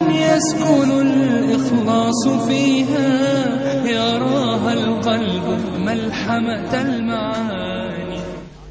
يسكن الإخلاص فيها يراها القلب ملحمة المعاني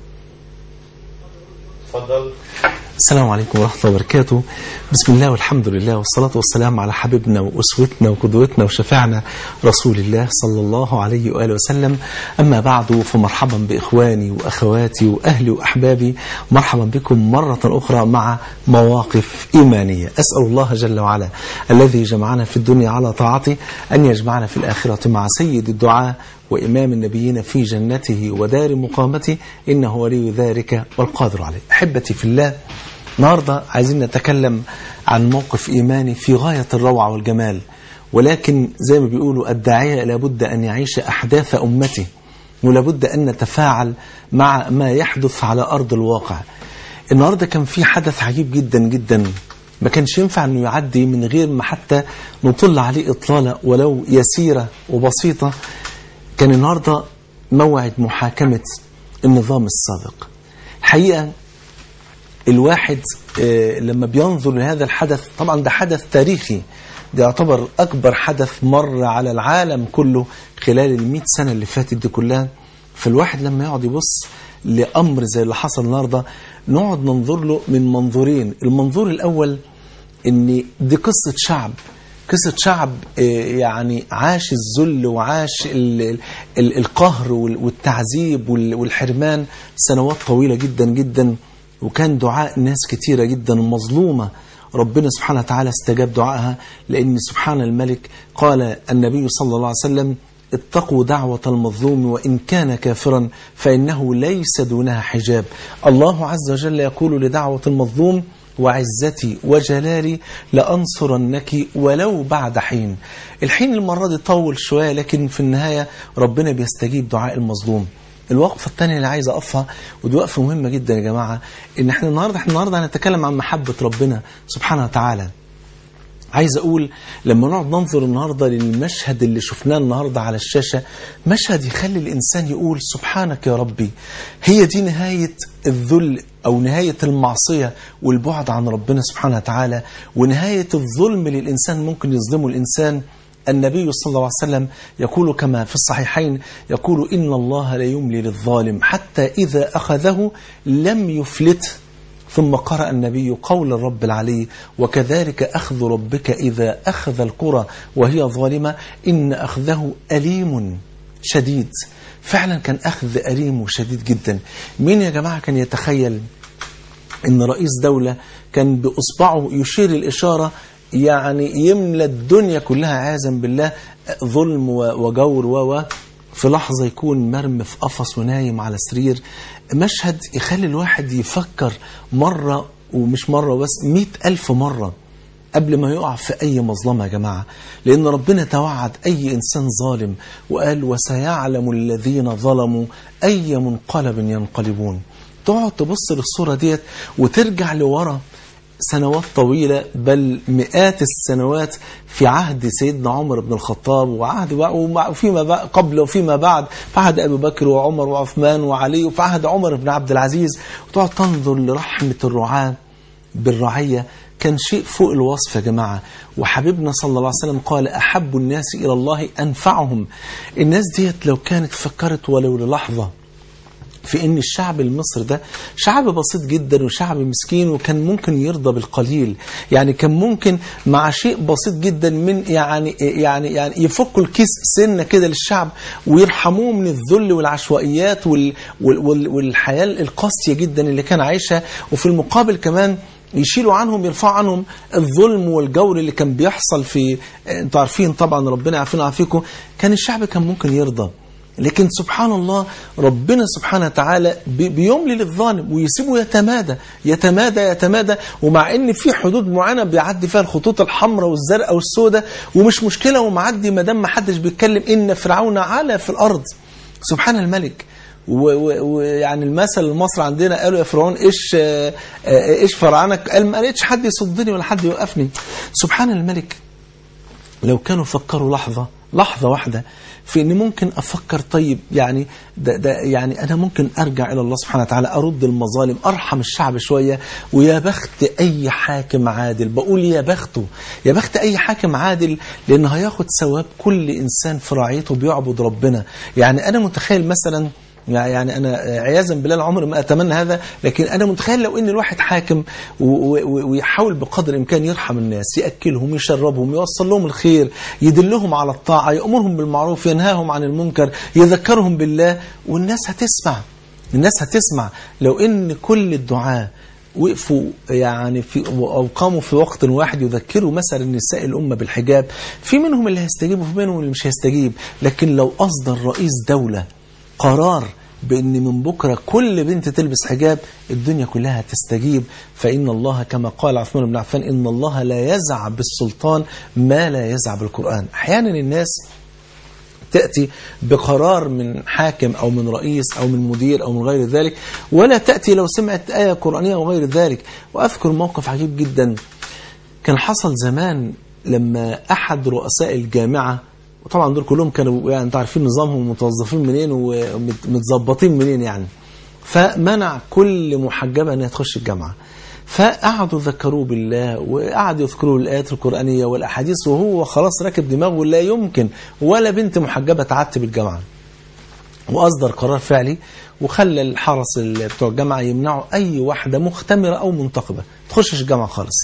تفضل السلام عليكم ورحمة الله وبركاته بسم الله والحمد لله والصلاة والسلام على حبيبنا وأسوتنا وقدوتنا وشفاعنا رسول الله صلى الله عليه وآله وسلم أما بعد فمرحبا بإخواني وأخواتي وأهلي وأحبابي مرحبا بكم مرة أخرى مع مواقف إيمانية أسأل الله جل وعلا الذي جمعنا في الدنيا على طاعته أن يجمعنا في الآخرة مع سيد الدعاء وإمام النبيين في جنته ودار مقامته إنه ولي ذلك والقادر عليه أحبتي في الله النهاردة عايزين نتكلم عن موقف إيماني في غاية الروعة والجمال ولكن زي ما بيقولوا الداعية لابد أن يعيش أحداث أمته ولابد أن نتفاعل مع ما يحدث على أرض الواقع النهاردة كان في حدث عجيب جدا جدا ما كانش ينفع أنه يعدي من غير ما حتى نطل عليه إطلالة ولو يسيرة وبسيطة كان النهاردة موعد محاكمة النظام السابق الحقيقة الواحد آه، لما بينظر لهذا الحدث طبعا ده حدث تاريخي ده يعتبر أكبر حدث مر على العالم كله خلال المئة سنة اللي فاتت دي كلها فالواحد لما يقعد يبص لأمر زي اللي حصل النهاردة نقعد ننظر له من منظورين المنظور الأول ان دي قصة شعب قصة شعب آه، يعني عاش الذل وعاش ال- ال- ال- القهر وال- والتعذيب وال- والحرمان سنوات طويلة جدا جدا وكان دعاء ناس كتيرة جدا مظلومة ربنا سبحانه وتعالى استجاب دعائها لأن سبحان الملك قال النبي صلى الله عليه وسلم اتقوا دعوة المظلوم وإن كان كافرا فإنه ليس دونها حجاب الله عز وجل يقول لدعوة المظلوم وعزتي وجلالي لأنصرنك ولو بعد حين الحين المرة دي طول شوية لكن في النهاية ربنا بيستجيب دعاء المظلوم الوقفة الثانية اللي عايز أقفها ودي وقفة مهمة جدا يا جماعة إن احنا النهاردة احنا النهاردة هنتكلم عن محبة ربنا سبحانه وتعالى عايز أقول لما نقعد ننظر النهاردة للمشهد اللي شفناه النهاردة على الشاشة مشهد يخلي الإنسان يقول سبحانك يا ربي هي دي نهاية الذل أو نهاية المعصية والبعد عن ربنا سبحانه وتعالى ونهاية الظلم للإنسان ممكن يظلمه الإنسان النبي صلى الله عليه وسلم يقول كما في الصحيحين يقول إن الله لا يملي للظالم حتى إذا أخذه لم يفلته ثم قرأ النبي قول الرب العلي وكذلك أخذ ربك إذا أخذ القرى وهي ظالمة إن أخذه أليم شديد فعلا كان أخذ أليم وشديد جدا مين يا جماعة كان يتخيل ان رئيس دولة كان بإصبعه يشير الإشارة يعني يملى الدنيا كلها عياذا بالله ظلم و- وجور و و في لحظة يكون مرمي في قفص ونايم على سرير مشهد يخلي الواحد يفكر مرة ومش مرة بس مئة ألف مرة قبل ما يقع في أي مظلمة يا جماعة لأن ربنا توعد أي إنسان ظالم وقال وسيعلم الذين ظلموا أي منقلب ينقلبون تقعد تبص للصورة ديت وترجع لورا سنوات طويلة بل مئات السنوات في عهد سيدنا عمر بن الخطاب وعهد ومع- وفيما بعد قبل وفيما بعد في عهد أبي بكر وعمر وعثمان وعلي وفي عهد عمر بن عبد العزيز وتقعد تنظر لرحمة الرعاة بالرعية كان شيء فوق الوصف يا جماعة وحبيبنا صلى الله عليه وسلم قال أحب الناس إلى الله أنفعهم الناس ديت لو كانت فكرت ولو للحظة في ان الشعب المصري ده شعب بسيط جدا وشعب مسكين وكان ممكن يرضى بالقليل يعني كان ممكن مع شيء بسيط جدا من يعني يعني يعني يفكوا الكيس سنه كده للشعب ويرحموه من الذل والعشوائيات وال وال وال والحياه القاسيه جدا اللي كان عايشها وفي المقابل كمان يشيلوا عنهم يرفعوا عنهم الظلم والجور اللي كان بيحصل في انتوا عارفين طبعا ربنا يعافينا ويعافيكم كان الشعب كان ممكن يرضى لكن سبحان الله ربنا سبحانه وتعالى بي- بيملي للظالم ويسيبه يتمادى يتمادى يتمادى ومع ان في حدود معينه بيعدي فيها الخطوط الحمراء والزرقاء والسوداء ومش مشكله ومعدي ما دام ما حدش بيتكلم ان فرعون علا في الارض سبحان الملك و- و- ويعني المثل المصري عندنا قالوا يا فرعون ايش آه، آه، ايش فرعنك قال ما لقيتش حد يصدني ولا حد يوقفني سبحان الملك لو كانوا فكروا لحظة لحظة واحدة في ان ممكن افكر طيب يعني ده, ده يعني انا ممكن ارجع الى الله سبحانه وتعالى ارد المظالم ارحم الشعب شوية ويا بخت اي حاكم عادل بقول يا بخته يا بخت اي حاكم عادل لان هياخد ثواب كل انسان في رعيته بيعبد ربنا يعني انا متخيل مثلا يعني انا عياذا بالله عمري ما اتمنى هذا لكن انا متخيل لو ان الواحد حاكم ويحاول بقدر الامكان يرحم الناس ياكلهم يشربهم يوصل لهم الخير يدلهم على الطاعه يامرهم بالمعروف ينهاهم عن المنكر يذكرهم بالله والناس هتسمع الناس هتسمع لو ان كل الدعاه وقفوا يعني في او قاموا في وقت واحد يذكروا مثلا نساء الامه بالحجاب في منهم اللي هيستجيب وفي منهم اللي مش هيستجيب لكن لو اصدر رئيس دوله قرار بأن من بكرة كل بنت تلبس حجاب الدنيا كلها تستجيب فإن الله كما قال عثمان بن عفان إن الله لا يزع بالسلطان ما لا يزع بالقرآن أحيانا الناس تأتي بقرار من حاكم أو من رئيس أو من مدير أو من غير ذلك ولا تأتي لو سمعت آية قرآنية أو غير ذلك وأذكر موقف عجيب جدا كان حصل زمان لما أحد رؤساء الجامعة وطبعا دول كلهم كانوا يعني انتوا عارفين نظامهم متوظفين منين ومتظبطين منين يعني فمنع كل محجبه انها تخش الجامعه فقعدوا ذكروه بالله وقعدوا يذكروا الايات القرانيه والاحاديث وهو خلاص راكب دماغه لا يمكن ولا بنت محجبه تعتب الجامعه واصدر قرار فعلي وخلى الحرس بتوع الجامعه يمنعوا اي واحده مختمره او منتقبه تخشش الجامعه خالص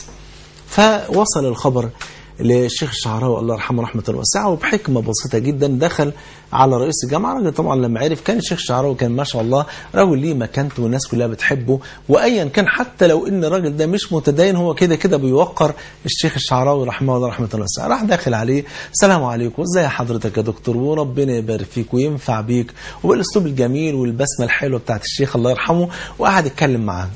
فوصل الخبر للشيخ الشعراوي الله يرحمه رحمة واسعة وبحكمة بسيطة جدا دخل على رئيس الجامعة راجل طبعا لما عرف كان الشيخ الشعراوي كان ما شاء الله راجل ليه مكانته والناس كلها بتحبه وأيا كان حتى لو إن الراجل ده مش متدين هو كده كده بيوقر الشيخ الشعراوي رحمه الله رحمة واسعة راح داخل عليه السلام عليكم ازي حضرتك يا دكتور وربنا يبارك فيك وينفع بيك وبالأسلوب الجميل والبسمة الحلوة بتاعت الشيخ الله يرحمه وقعد يتكلم معاه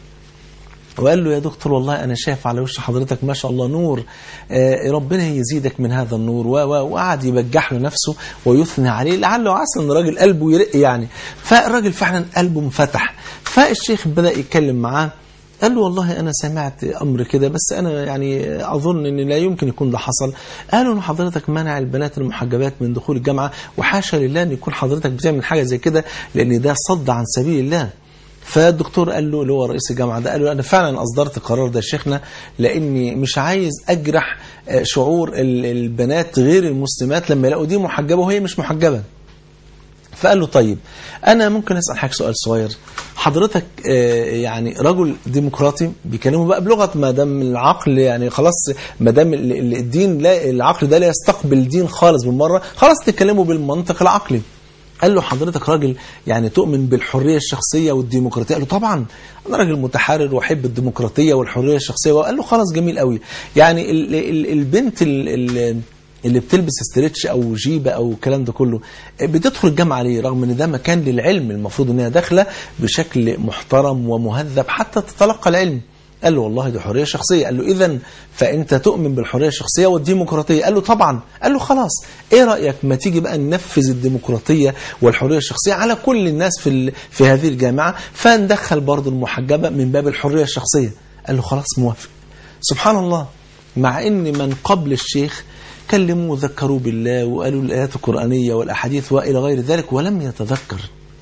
وقال له يا دكتور والله أنا شايف على وش حضرتك ما شاء الله نور آه ربنا يزيدك من هذا النور وقعد يبجح له نفسه ويثني عليه لعله عسى ان الراجل قلبه يرق يعني فالراجل فعلا قلبه انفتح فالشيخ بدأ يتكلم معاه قال له والله أنا سمعت أمر كده بس أنا يعني أظن أن لا يمكن يكون ده حصل قالوا أن حضرتك منع البنات المحجبات من دخول الجامعة وحاشا لله أن يكون حضرتك بتعمل حاجة زي كده لأن ده صد عن سبيل الله فالدكتور قال له اللي هو رئيس الجامعة ده قال له أنا فعلا أصدرت القرار ده يا شيخنا لأني مش عايز أجرح شعور البنات غير المسلمات لما يلاقوا دي محجبة وهي مش محجبة فقال له طيب أنا ممكن أسأل حضرتك سؤال صغير حضرتك يعني رجل ديمقراطي بيكلمه بقى بلغة ما دام العقل يعني خلاص ما دام الدين لا العقل ده لا يستقبل الدين خالص بالمرة خلاص تتكلموا بالمنطق العقلي قال له حضرتك راجل يعني تؤمن بالحرية الشخصية والديمقراطية قال له طبعا أنا راجل متحرر وأحب الديمقراطية والحرية الشخصية وقال له خلاص جميل قوي يعني ال ال البنت ال ال اللي بتلبس استريتش او جيبه او الكلام ده كله بتدخل الجامعه ليه رغم ان ده مكان للعلم المفروض ان هي داخله بشكل محترم ومهذب حتى تتلقى العلم قال له والله دي حريه شخصيه قال له اذا فانت تؤمن بالحريه الشخصيه والديمقراطيه قال له طبعا قال له خلاص ايه رايك ما تيجي بقى ننفذ الديمقراطيه والحريه الشخصيه على كل الناس في في هذه الجامعه فندخل برضه المحجبه من باب الحريه الشخصيه قال له خلاص موافق سبحان الله مع ان من قبل الشيخ كلموا وذكروا بالله وقالوا الآيات القرآنية والأحاديث وإلى غير ذلك ولم يتذكر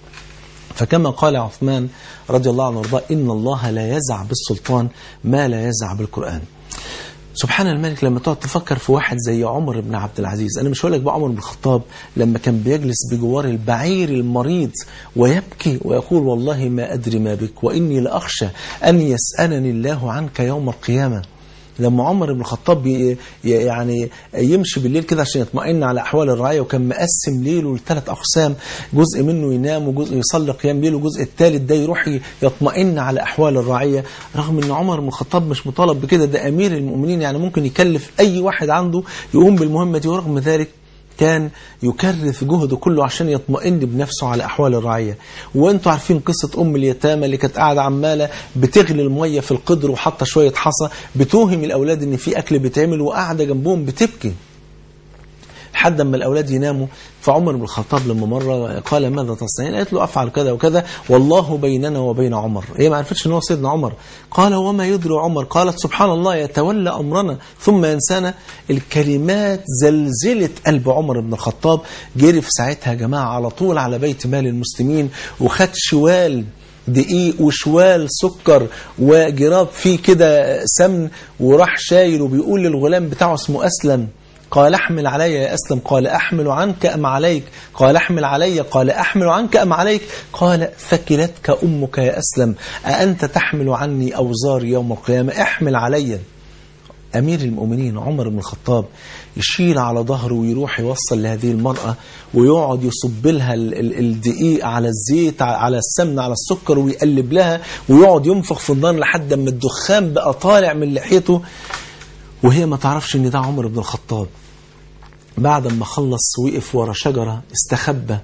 فكما قال عثمان رضي الله عنه وارضاه إن الله لا يزع بالسلطان ما لا يزع بالقرآن سبحان الملك لما تقعد تفكر في واحد زي عمر بن عبد العزيز أنا مش هقول لك بقى عمر بن الخطاب لما كان بيجلس بجوار البعير المريض ويبكي ويقول والله ما أدري ما بك وإني لأخشى أن يسألني الله عنك يوم القيامة لما عمر بن الخطاب بي يعني يمشي بالليل كده عشان يطمئن على احوال الرعايه وكان مقسم ليله لثلاث اقسام جزء منه ينام وجزء يصلي قيام ليل والجزء الثالث ده يروح يطمئن على احوال الرعيه رغم ان عمر بن الخطاب مش مطالب بكده ده امير المؤمنين يعني ممكن يكلف اي واحد عنده يقوم بالمهمه دي ورغم ذلك كان يكرف جهده كله عشان يطمئن بنفسه على أحوال الرعية وانتوا عارفين قصة أم اليتامى اللي كانت قاعدة عمالة بتغلي المية في القدر وحاطة شوية حصى بتوهم الأولاد إن في أكل بيتعمل وقاعدة جنبهم بتبكي لحد ما الأولاد يناموا فعمر بن الخطاب لما مرة قال ماذا تصنعين قالت له أفعل كذا وكذا والله بيننا وبين عمر هي ما عرفتش ان هو سيدنا عمر قال وما يدري عمر قالت سبحان الله يتولى أمرنا ثم ينسانا الكلمات زلزلت قلب عمر بن الخطاب جري في ساعتها يا جماعة على طول على بيت مال المسلمين وخد شوال دقيق وشوال سكر وجراب فيه كده سمن وراح شايل وبيقول للغلام بتاعه اسمه أسلم قال احمل علي يا أسلم قال أحمل عنك أم عليك قال احمل علي قال أحمل عنك أم عليك قال ثكلتك أمك يا أسلم أأنت تحمل عني أوزاري يوم القيامة احمل علي أمير المؤمنين عمر بن الخطاب يشيل على ظهره ويروح يوصل لهذه المرأة ويقعد يصب لها ال- ال- الدقيق على الزيت ع- على السمن على السكر ويقلب لها ويقعد ينفخ في النار لحد ما الدخان بقى طالع من لحيته وهي ما تعرفش ان ده عمر بن الخطاب بعد ما خلص وقف ورا شجرة استخبى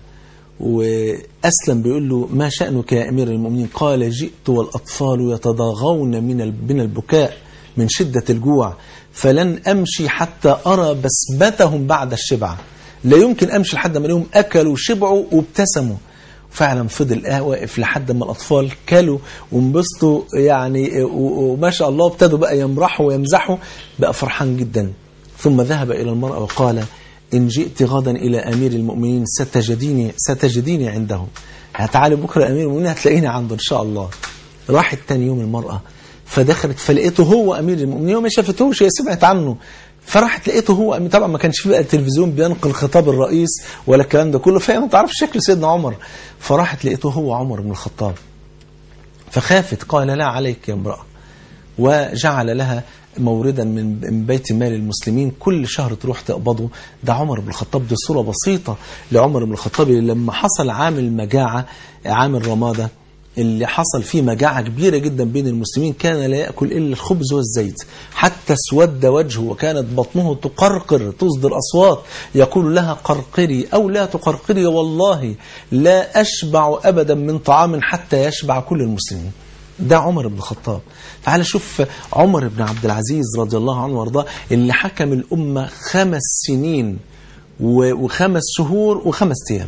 وأسلم بيقول له ما شأنك يا أمير المؤمنين قال جئت والأطفال يتضاغون من ال- من البكاء من شدة الجوع فلن أمشي حتى أرى بسمتهم بعد الشبع لا يمكن أمشي لحد ما لهم أكلوا وشبعوا وابتسموا فعلا فضل آه واقف لحد ما الأطفال كلوا وانبسطوا يعني و- وما شاء الله ابتدوا بقى يمرحوا ويمزحوا بقى فرحان جدا ثم ذهب إلى المرأة وقال إن جئت غدا إلى أمير المؤمنين ستجديني ستجديني عنده هتعالي بكرة أمير المؤمنين هتلاقيني عنده إن شاء الله راحت تاني يوم المرأة فدخلت فلقيته هو أمير المؤمنين وما شافتهوش هي سمعت عنه فراحت لقيته هو أمير طبعا ما كانش في بقى التلفزيون بينقل خطاب الرئيس ولا الكلام ده كله فهي ما تعرفش شكل سيدنا عمر فراحت لقيته هو عمر بن الخطاب فخافت قال لا عليك يا امرأة وجعل لها موردا من من بيت مال المسلمين كل شهر تروح تقبضه ده عمر بن الخطاب دي صورة بسيطة لعمر بن الخطاب اللي لما حصل عام المجاعة عام الرمادة اللي حصل فيه مجاعة كبيرة جدا بين المسلمين كان لا يأكل إلا الخبز والزيت حتى اسود وجهه وكانت بطنه تقرقر تصدر أصوات يقول لها قرقري أو لا تقرقري والله لا أشبع أبدا من طعام حتى يشبع كل المسلمين ده عمر بن الخطاب تعال شوف عمر بن عبد العزيز رضي الله عنه وارضاه اللي حكم الأمة خمس سنين و- وخمس شهور وخمس أيام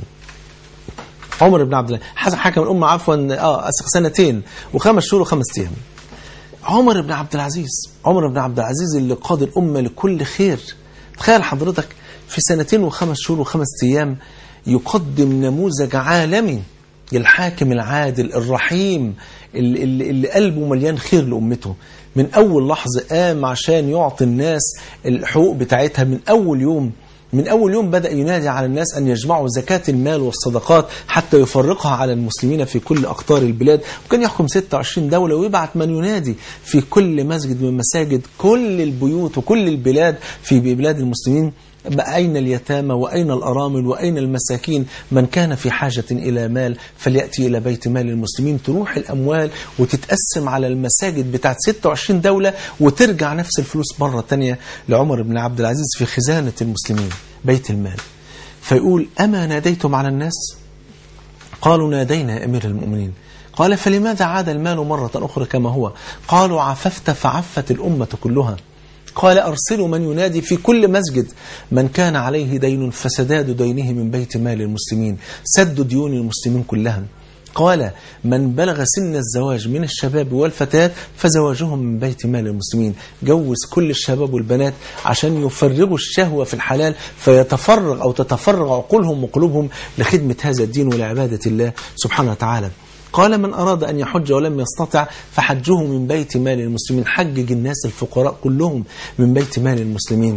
عمر بن عبد الله حسب حكم الأمة عفوا اه أسف سنتين وخمس شهور وخمس أيام عمر بن عبد العزيز عمر بن عبد العزيز اللي قاد الأمة لكل خير تخيل حضرتك في سنتين وخمس شهور وخمس أيام يقدم نموذج عالمي الحاكم العادل الرحيم اللي, اللي اللي قلبه مليان خير لأمته من أول لحظة قام عشان يعطي الناس الحقوق بتاعتها من أول يوم من أول يوم بدأ ينادي على الناس أن يجمعوا زكاة المال والصدقات حتى يفرقها على المسلمين في كل أقطار البلاد وكان يحكم 26 دولة ويبعت من ينادي في كل مسجد من مساجد كل البيوت وكل البلاد في بلاد المسلمين أين اليتامى وأين الأرامل وأين المساكين من كان في حاجة إلى مال فليأتي إلى بيت مال المسلمين تروح الأموال وتتقسم على المساجد بتاعت 26 دولة وترجع نفس الفلوس مرة تانية لعمر بن عبد العزيز في خزانة المسلمين بيت المال فيقول أما ناديتم على الناس قالوا نادينا يا أمير المؤمنين قال فلماذا عاد المال مرة أخرى كما هو قالوا عففت فعفت الأمة كلها قال أرسلوا من ينادي في كل مسجد من كان عليه دين فسداد دينه من بيت مال المسلمين سد ديون المسلمين كلها قال من بلغ سن الزواج من الشباب والفتيات فزواجهم من بيت مال المسلمين جوز كل الشباب والبنات عشان يفرغوا الشهوة في الحلال فيتفرغ أو تتفرغ عقولهم وقلوبهم لخدمة هذا الدين ولعبادة الله سبحانه وتعالى قال من أراد أن يحج ولم يستطع فحجه من بيت مال المسلمين حجج الناس الفقراء كلهم من بيت مال المسلمين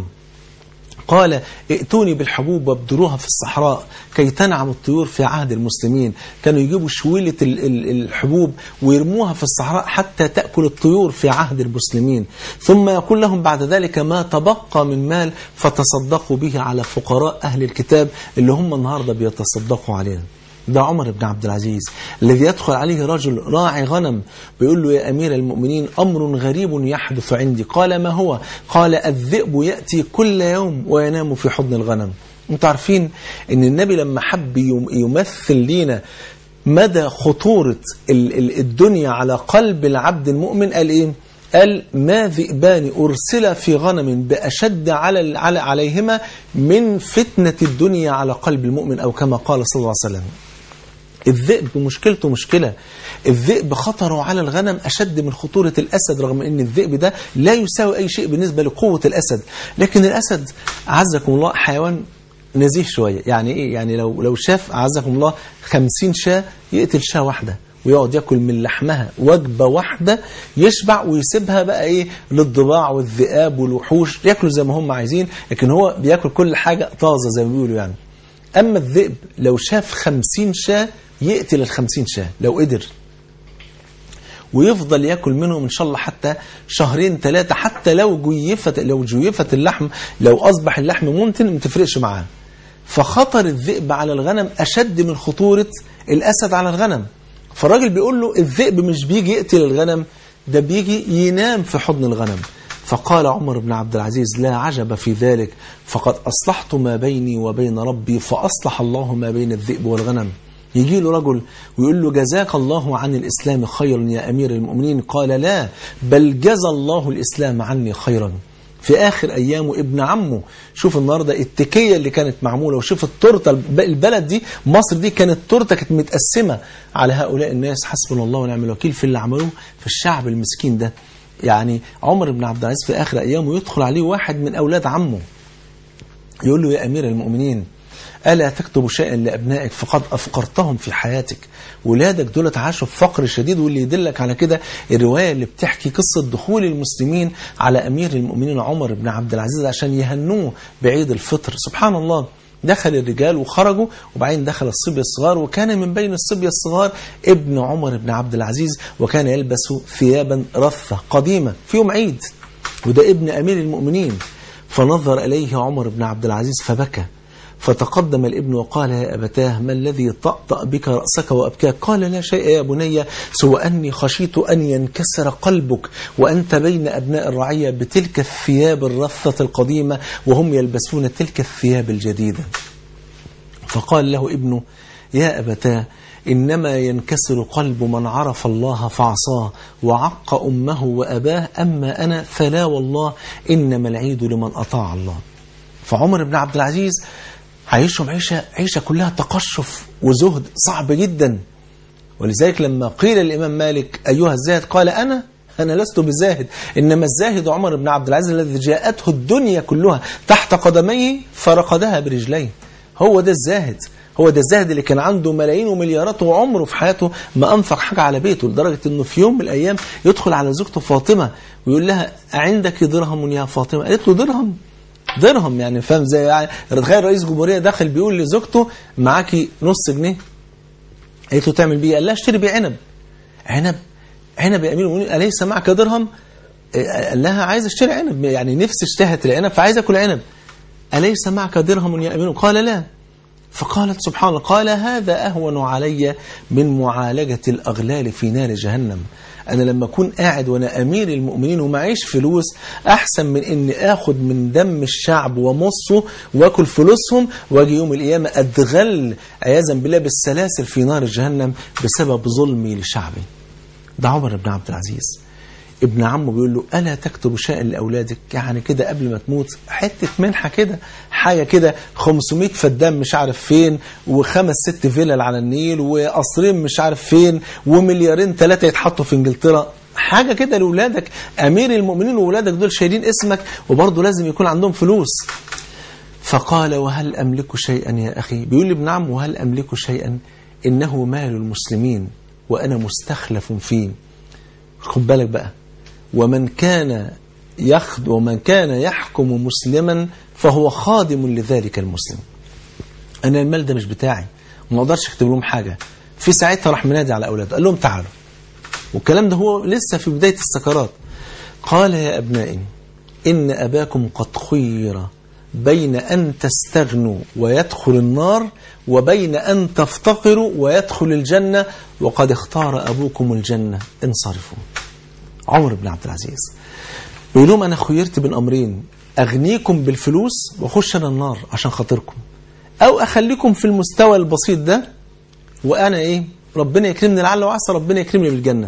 قال ائتوني بالحبوب وابدروها في الصحراء كي تنعم الطيور في عهد المسلمين كانوا يجيبوا شويلة ال- ال- الحبوب ويرموها في الصحراء حتى تأكل الطيور في عهد المسلمين ثم يقول لهم بعد ذلك ما تبقى من مال فتصدقوا به على فقراء أهل الكتاب اللي هم النهاردة بيتصدقوا علينا ده عمر بن عبد العزيز الذي يدخل عليه رجل راعي غنم بيقول له يا أمير المؤمنين أمر غريب يحدث عندي قال ما هو قال الذئب يأتي كل يوم وينام في حضن الغنم انتوا عارفين ان النبي لما حب يم- يمثل لينا مدى خطورة ال- ال- الدنيا على قلب العبد المؤمن قال ايه قال ما ذئبان أرسل في غنم بأشد على على عليهما من فتنة الدنيا على قلب المؤمن أو كما قال صلى الله عليه وسلم الذئب مشكلته مشكلة الذئب خطره على الغنم أشد من خطورة الأسد رغم أن الذئب ده لا يساوي أي شيء بالنسبة لقوة الأسد لكن الأسد عزكم الله حيوان نزيه شوية يعني إيه يعني لو لو شاف عزكم الله خمسين شاة يقتل شاة واحدة ويقعد ياكل من لحمها وجبة واحدة يشبع ويسيبها بقى ايه للضباع والذئاب والوحوش ياكلوا زي ما هم عايزين لكن هو بياكل كل حاجة طازة زي ما بيقولوا يعني أما الذئب لو شاف خمسين شاة يقتل الخمسين شاة لو قدر ويفضل ياكل منهم ان شاء الله حتى شهرين ثلاثة حتى لو جيفت لو جيفت اللحم لو أصبح اللحم منتن ما تفرقش معاه فخطر الذئب على الغنم أشد من خطورة الأسد على الغنم فالراجل بيقول له الذئب مش بيجي يقتل الغنم ده بيجي ينام في حضن الغنم فقال عمر بن عبد العزيز لا عجب في ذلك فقد أصلحت ما بيني وبين ربي فأصلح الله ما بين الذئب والغنم يجي له رجل ويقول له جزاك الله عن الإسلام خيرا يا أمير المؤمنين قال لا بل جزى الله الإسلام عني خيرا في آخر أيامه ابن عمه شوف النهاردة التكية اللي كانت معمولة وشوف التورتة البلد دي مصر دي كانت تورتة كانت متقسمة على هؤلاء الناس حسبنا الله ونعم الوكيل في اللي عملوه في الشعب المسكين ده يعني عمر بن عبد العزيز في آخر أيامه يدخل عليه واحد من أولاد عمه يقول له يا أمير المؤمنين ألا تكتب شيئا لأبنائك فقد أفقرتهم في حياتك ولادك دول عاشوا في فقر شديد واللي يدلك على كده الرواية اللي بتحكي قصة دخول المسلمين على أمير المؤمنين عمر بن عبد العزيز عشان يهنوه بعيد الفطر سبحان الله دخل الرجال وخرجوا وبعدين دخل الصبية الصغار وكان من بين الصبية الصغار ابن عمر بن عبد العزيز وكان يلبس ثيابا رثة قديمة في يوم عيد وده ابن أمير المؤمنين فنظر إليه عمر بن عبد العزيز فبكى فتقدم الابن وقال يا أبتاه ما الذي طأطأ بك رأسك وأبكاك قال لا شيء يا بني سوى أني خشيت أن ينكسر قلبك وأنت بين أبناء الرعية بتلك الثياب الرثة القديمة وهم يلبسون تلك الثياب الجديدة فقال له ابنه يا أبتاه إنما ينكسر قلب من عرف الله فعصاه وعق أمه وأباه أما أنا فلا والله إنما العيد لمن أطاع الله فعمر بن عبد العزيز عايشهم عيشة, عيشة كلها تقشف وزهد صعب جدا ولذلك لما قيل الإمام مالك أيها الزاهد قال أنا أنا لست بزاهد إنما الزاهد عمر بن عبد العزيز الذي جاءته الدنيا كلها تحت قدميه فرقدها برجليه هو ده الزاهد هو ده الزاهد اللي كان عنده ملايين ومليارات وعمره في حياته ما أنفق حاجة على بيته لدرجة أنه في يوم من الأيام يدخل على زوجته فاطمة ويقول لها عندك درهم يا فاطمة قالت له درهم درهم يعني فاهم زي يعني تخيل رئيس جمهورية داخل بيقول لزوجته معاكي نص جنيه قالت له تعمل بيه قال لها اشتري بيه عنب عنب عنب يا امير المؤمنين اليس معك درهم قال لها عايز اشتري عنب يعني نفسي اشتهت العنب فعايز اكل عنب اليس معك درهم يا امير قال لا فقالت سبحان الله قال هذا أهون علي من معالجة الأغلال في نار جهنم أنا لما أكون قاعد وأنا أمير المؤمنين ومعيش فلوس أحسن من إني آخد من دم الشعب ومصه وأكل فلوسهم وأجي يوم القيامة أدغل عياذا بالله بالسلاسل في نار جهنم بسبب ظلمي لشعبي ده عمر بن عبد العزيز ابن عمه بيقول له ألا تكتب شيئا لأولادك يعني كده قبل ما تموت حتة منحة كده حاجة كده 500 فدان مش عارف فين وخمس ست فيلل على النيل وقصرين مش عارف فين ومليارين ثلاثة يتحطوا في انجلترا حاجة كده لأولادك أمير المؤمنين وأولادك دول شايلين اسمك وبرضه لازم يكون عندهم فلوس فقال وهل أملك شيئا يا أخي بيقول لي ابن عم وهل أملك شيئا إنه مال المسلمين وأنا مستخلف فيه خد بالك بقى ومن كان يخد ومن كان يحكم مسلما فهو خادم لذلك المسلم أنا المال ده مش بتاعي وما اقدرش اكتب لهم حاجة في ساعتها راح منادي على أولاده قال لهم تعالوا والكلام ده هو لسه في بداية السكرات قال يا أبنائي إن أباكم قد خير بين أن تستغنوا ويدخل النار وبين أن تفتقروا ويدخل الجنة وقد اختار أبوكم الجنة انصرفوا عمر بن عبد العزيز بيقول لهم أنا خيرت بين أمرين أغنيكم بالفلوس وأخش أنا النار عشان خاطركم أو أخليكم في المستوى البسيط ده وأنا إيه ربنا يكرمني لعل وعسى ربنا يكرمني بالجنة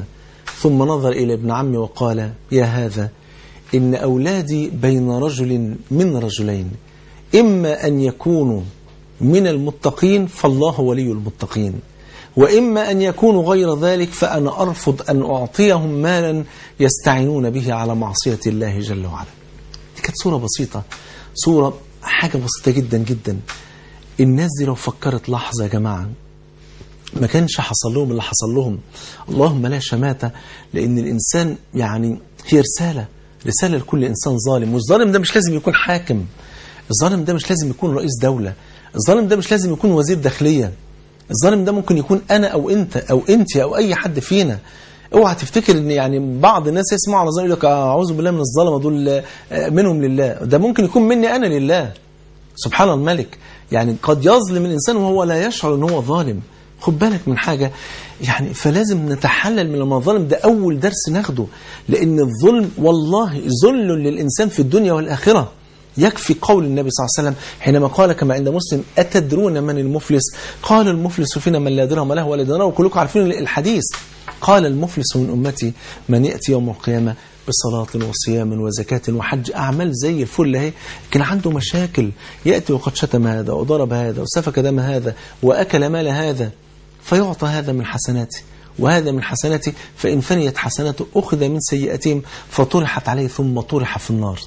ثم نظر إلى ابن عمي وقال يا هذا إن أولادي بين رجل من رجلين إما أن يكونوا من المتقين فالله ولي المتقين وإما أن يكونوا غير ذلك فأنا أرفض أن أعطيهم مالا يستعينون به على معصية الله جل وعلا دي كانت صورة بسيطة صورة حاجة بسيطة جدا جدا الناس دي لو فكرت لحظة يا جماعة ما كانش حصل لهم اللي حصل لهم اللهم لا شماتة لأن الإنسان يعني هي رسالة رسالة لكل إنسان ظالم والظالم ده مش لازم يكون حاكم الظالم ده مش لازم يكون رئيس دولة الظالم ده مش لازم يكون وزير داخلية الظالم ده ممكن يكون أنا أو أنت أو أنت أو أي حد فينا اوعى تفتكر ان يعني بعض الناس يسمعوا على يقول لك اعوذ بالله من الظلمه دول منهم لله ده ممكن يكون مني انا لله سبحان الملك يعني قد يظلم الانسان وهو لا يشعر ان هو ظالم خد بالك من حاجه يعني فلازم نتحلل من المظالم ده اول درس ناخده لان الظلم والله ذل للانسان في الدنيا والاخره يكفي قول النبي صلى الله عليه وسلم حينما قال كما عند مسلم أتدرون من المفلس قال المفلس فينا من لا درهم له ولا دينار وكلكم عارفين الحديث قال المفلس من أمتي من يأتي يوم القيامة بصلاة وصيام وزكاة وحج أعمال زي الفل اهي كان عنده مشاكل يأتي وقد شتم هذا وضرب هذا وسفك دم هذا وأكل مال هذا فيعطى هذا من حسناته وهذا من حسناته فإن فنيت حسناته أخذ من سيئتهم فطرحت عليه ثم طرح في النار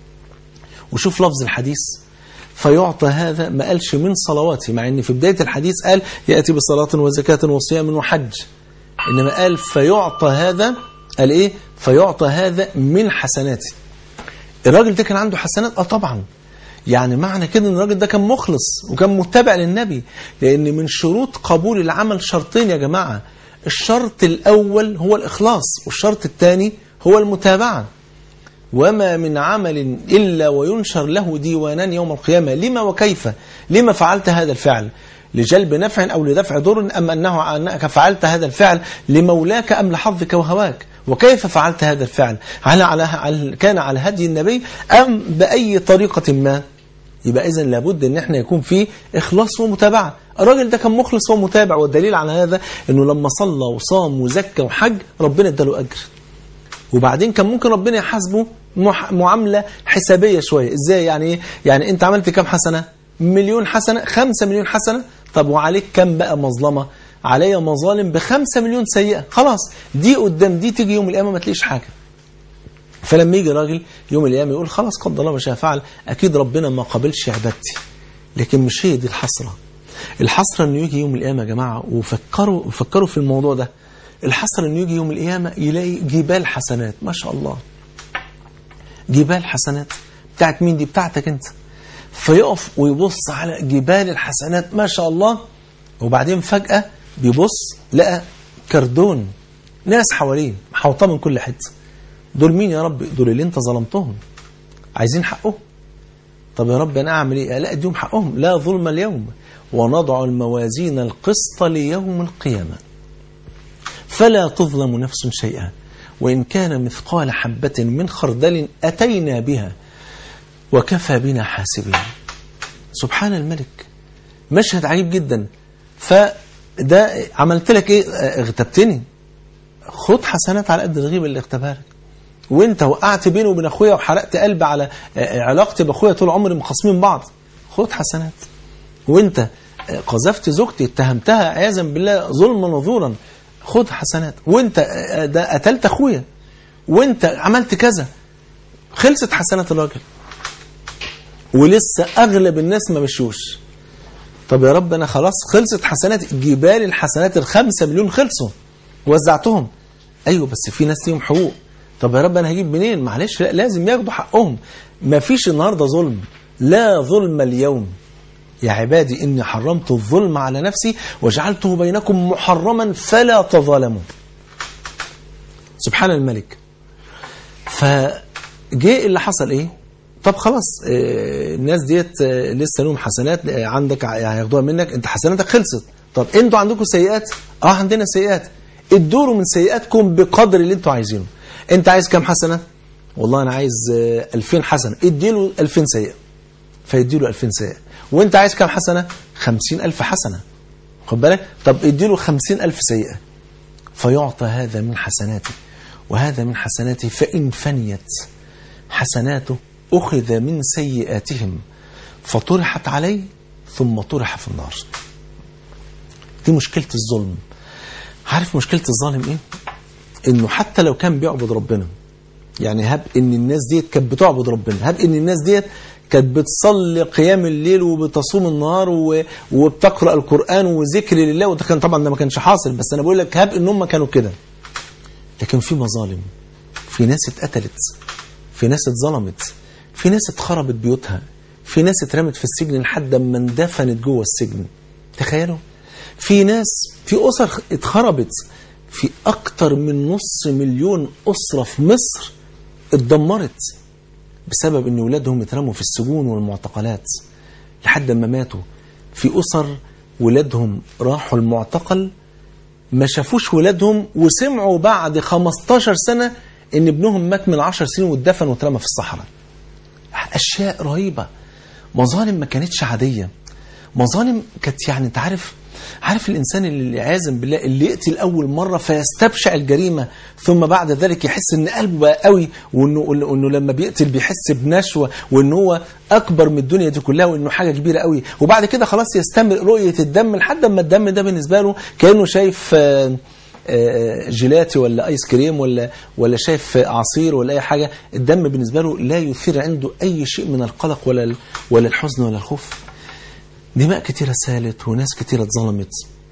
وشوف لفظ الحديث فيعطى هذا ما قالش من صلواته مع ان في بداية الحديث قال يأتي بصلاة وزكاة وصيام وحج إنما قال فيعطى هذا قال إيه فيعطى هذا من حسناته الراجل ده كان عنده حسنات اه طبعا يعني معنى كده ان الراجل ده كان مخلص وكان متبع للنبي لان من شروط قبول العمل شرطين يا جماعة الشرط الاول هو الاخلاص والشرط الثاني هو المتابعة وما من عمل إلا وينشر له ديوانان يوم القيامة لما وكيف لما فعلت هذا الفعل لجلب نفع أو لدفع ضر أم أنه أنك فعلت هذا الفعل لمولاك أم لحظك وهواك وكيف فعلت هذا الفعل هل على كان على هدي النبي أم بأي طريقة ما يبقى إذن لابد أن احنا يكون فيه إخلاص ومتابعة الراجل ده كان مخلص ومتابع والدليل على هذا أنه لما صلى وصام وزكى وحج ربنا اداله أجر وبعدين كان ممكن ربنا يحاسبه معاملة حسابية شوية ازاي يعني ايه يعني انت عملت كام حسنة مليون حسنة خمسة مليون حسنة طب وعليك كام بقى مظلمة عليا مظالم بخمسة مليون سيئة خلاص دي قدام دي تيجي يوم القيامة ما تلاقيش حاجة فلما يجي راجل يوم القيامة يقول خلاص قدر الله ما شاء فعل أكيد ربنا ما قابلش عبادتي لكن مش هي دي الحسرة الحسرة انه يجي يوم القيامة يا جماعة وفكروا وفكروا في الموضوع ده الحسرة انه يجي يوم القيامة يلاقي جبال حسنات ما شاء الله جبال حسنات بتاعت مين دي بتاعتك انت فيقف ويبص على جبال الحسنات ما شاء الله وبعدين فجأة بيبص لقى كردون ناس حواليه محوطاه من كل حته دول مين يا رب دول اللي انت ظلمتهم عايزين حقهم طب يا رب انا اعمل ايه لا اديهم حقهم لا ظلم اليوم ونضع الموازين القسط ليوم القيامه فلا تظلم نفس شيئا وإن كان مثقال حبة من خردل أتينا بها وكفى بنا حاسبين سبحان الملك مشهد عجيب جدا فده عملت لك ايه اغتبتني خد حسنات على قد الغيبه اللي اغتبها لك وانت وقعت بيني وبين اخويا وحرقت قلب على علاقتي باخويا طول عمري مخاصمين بعض خد حسنات وانت قذفت زوجتي اتهمتها عياذا بالله ظلما وزورا خد حسنات وانت ده قتلت اخويا وانت عملت كذا خلصت حسنات الراجل ولسه اغلب الناس ما مشوش طب يا رب انا خلاص خلصت حسنات جبال الحسنات الخمسة مليون خلصوا وزعتهم ايوه بس في ناس ليهم حقوق طب يا رب انا هجيب منين معلش لا لازم ياخدوا حقهم ما فيش النهارده ظلم لا ظلم اليوم يا عبادي إني حرمت الظلم على نفسي وجعلته بينكم محرما فلا تظالموا سبحان الملك فجاء اللي حصل ايه طب خلاص اه الناس ديت اه لسه لهم حسنات اه عندك هياخدوها منك انت حسناتك خلصت طب انتوا عندكم سيئات اه عندنا سيئات ادوا من سيئاتكم بقدر اللي انتوا عايزينه انت عايز كام حسنه والله انا عايز 2000 حسنه اديله 2000 سيئه فيديله 2000 سيئه وانت عايز كام حسنة خمسين ألف حسنة خد بالك طب اديله خمسين ألف سيئة فيعطى هذا من حسناته وهذا من حسناته فإن فنيت حسناته أخذ من سيئاتهم فطرحت عليه ثم طرح في النار دي مشكلة الظلم عارف مشكلة الظالم ايه انه حتى لو كان بيعبد ربنا يعني هب ان الناس ديت كانت بتعبد ربنا هب ان الناس ديت كانت بتصلي قيام الليل وبتصوم النهار و... وبتقرا القران وذكر لله وده كان طبعا ده ما كانش حاصل بس انا بقول لك هب ان هم كانوا كده لكن في مظالم في ناس اتقتلت في ناس اتظلمت في ناس اتخربت بيوتها في ناس اترمت في السجن لحد ما اندفنت جوه السجن تخيلوا في ناس في اسر اتخربت في اكتر من نص مليون اسره في مصر اتدمرت بسبب ان ولادهم اترموا في السجون والمعتقلات لحد ما ماتوا في اسر ولادهم راحوا المعتقل ما شافوش ولادهم وسمعوا بعد 15 سنة ان ابنهم مات من 10 سنين واتدفن واترمى في الصحراء اشياء رهيبة مظالم ما كانتش عادية مظالم كانت يعني انت عارف عارف الانسان اللي عازم بالله اللي يقتل اول مره فيستبشع الجريمه ثم بعد ذلك يحس ان قلبه بقى قوي وانه وانه لما بيقتل بيحس بنشوه وان هو اكبر من الدنيا دي كلها وانه حاجه كبيره قوي وبعد كده خلاص يستمر رؤيه الدم لحد ما الدم ده بالنسبه له كانه شايف آه، آه، جيلاتي ولا ايس كريم ولا ولا شايف عصير ولا اي حاجه الدم بالنسبه له لا يثير عنده اي شيء من القلق ولا ال- ولا الحزن ولا الخوف دماء كتيرة سالت وناس كتيرة اتظلمت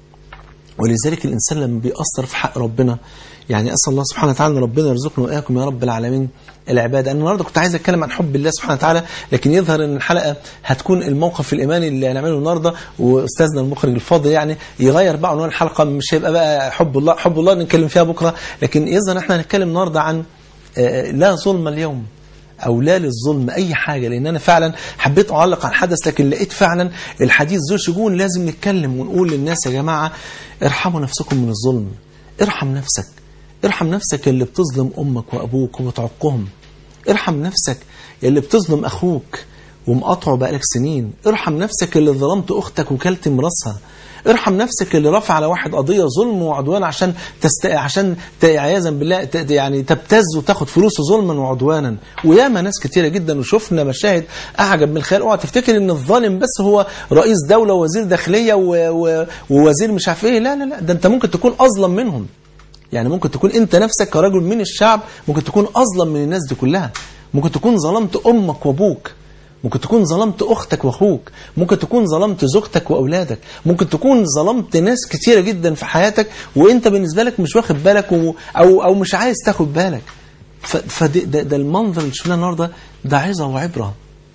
ولذلك الإنسان لما بيأثر في حق ربنا يعني أسأل الله سبحانه وتعالى أن ربنا يرزقنا وإياكم يا رب العالمين العبادة أنا النهاردة كنت عايز أتكلم عن حب الله سبحانه وتعالى لكن يظهر أن الحلقة هتكون الموقف الإيماني اللي هنعمله النهاردة وأستاذنا المخرج الفاضل يعني يغير بقى عنوان الحلقة مش هيبقى بقى حب الله حب الله نتكلم فيها بكرة لكن يظهر احنا هنتكلم النهاردة عن آه، لا ظلم اليوم او لا للظلم اي حاجه لان انا فعلا حبيت اعلق على الحدث لكن لقيت فعلا الحديث ذو شجون لازم نتكلم ونقول للناس يا جماعه ارحموا نفسكم من الظلم ارحم نفسك ارحم نفسك اللي بتظلم امك وابوك وبتعقهم ارحم نفسك اللي بتظلم اخوك ومقاطعه بقالك سنين ارحم نفسك اللي ظلمت اختك وكلت مراسها ارحم نفسك اللي رفع على واحد قضيه ظلم وعدوان عشان تست... عشان ت- عياذا بالله ت... يعني تبتز وتاخد فلوسه ظلما وعدوانا وياما ناس كتيره جدا وشفنا مشاهد اعجب من الخيال اوعى تفتكر ان الظالم بس هو رئيس دوله ووزير داخليه و... و... ووزير مش عارف ايه لا لا لا ده انت ممكن تكون اظلم منهم يعني ممكن تكون انت نفسك كرجل من الشعب ممكن تكون اظلم من الناس دي كلها ممكن تكون ظلمت امك وابوك ممكن تكون ظلمت اختك واخوك ممكن تكون ظلمت زوجتك واولادك ممكن تكون ظلمت ناس كتيره جدا في حياتك وانت بالنسبه لك مش واخد بالك و... او او مش عايز تاخد بالك ف... فده ده, ده المنظر اللي شفناه النهارده ده عظه وعبره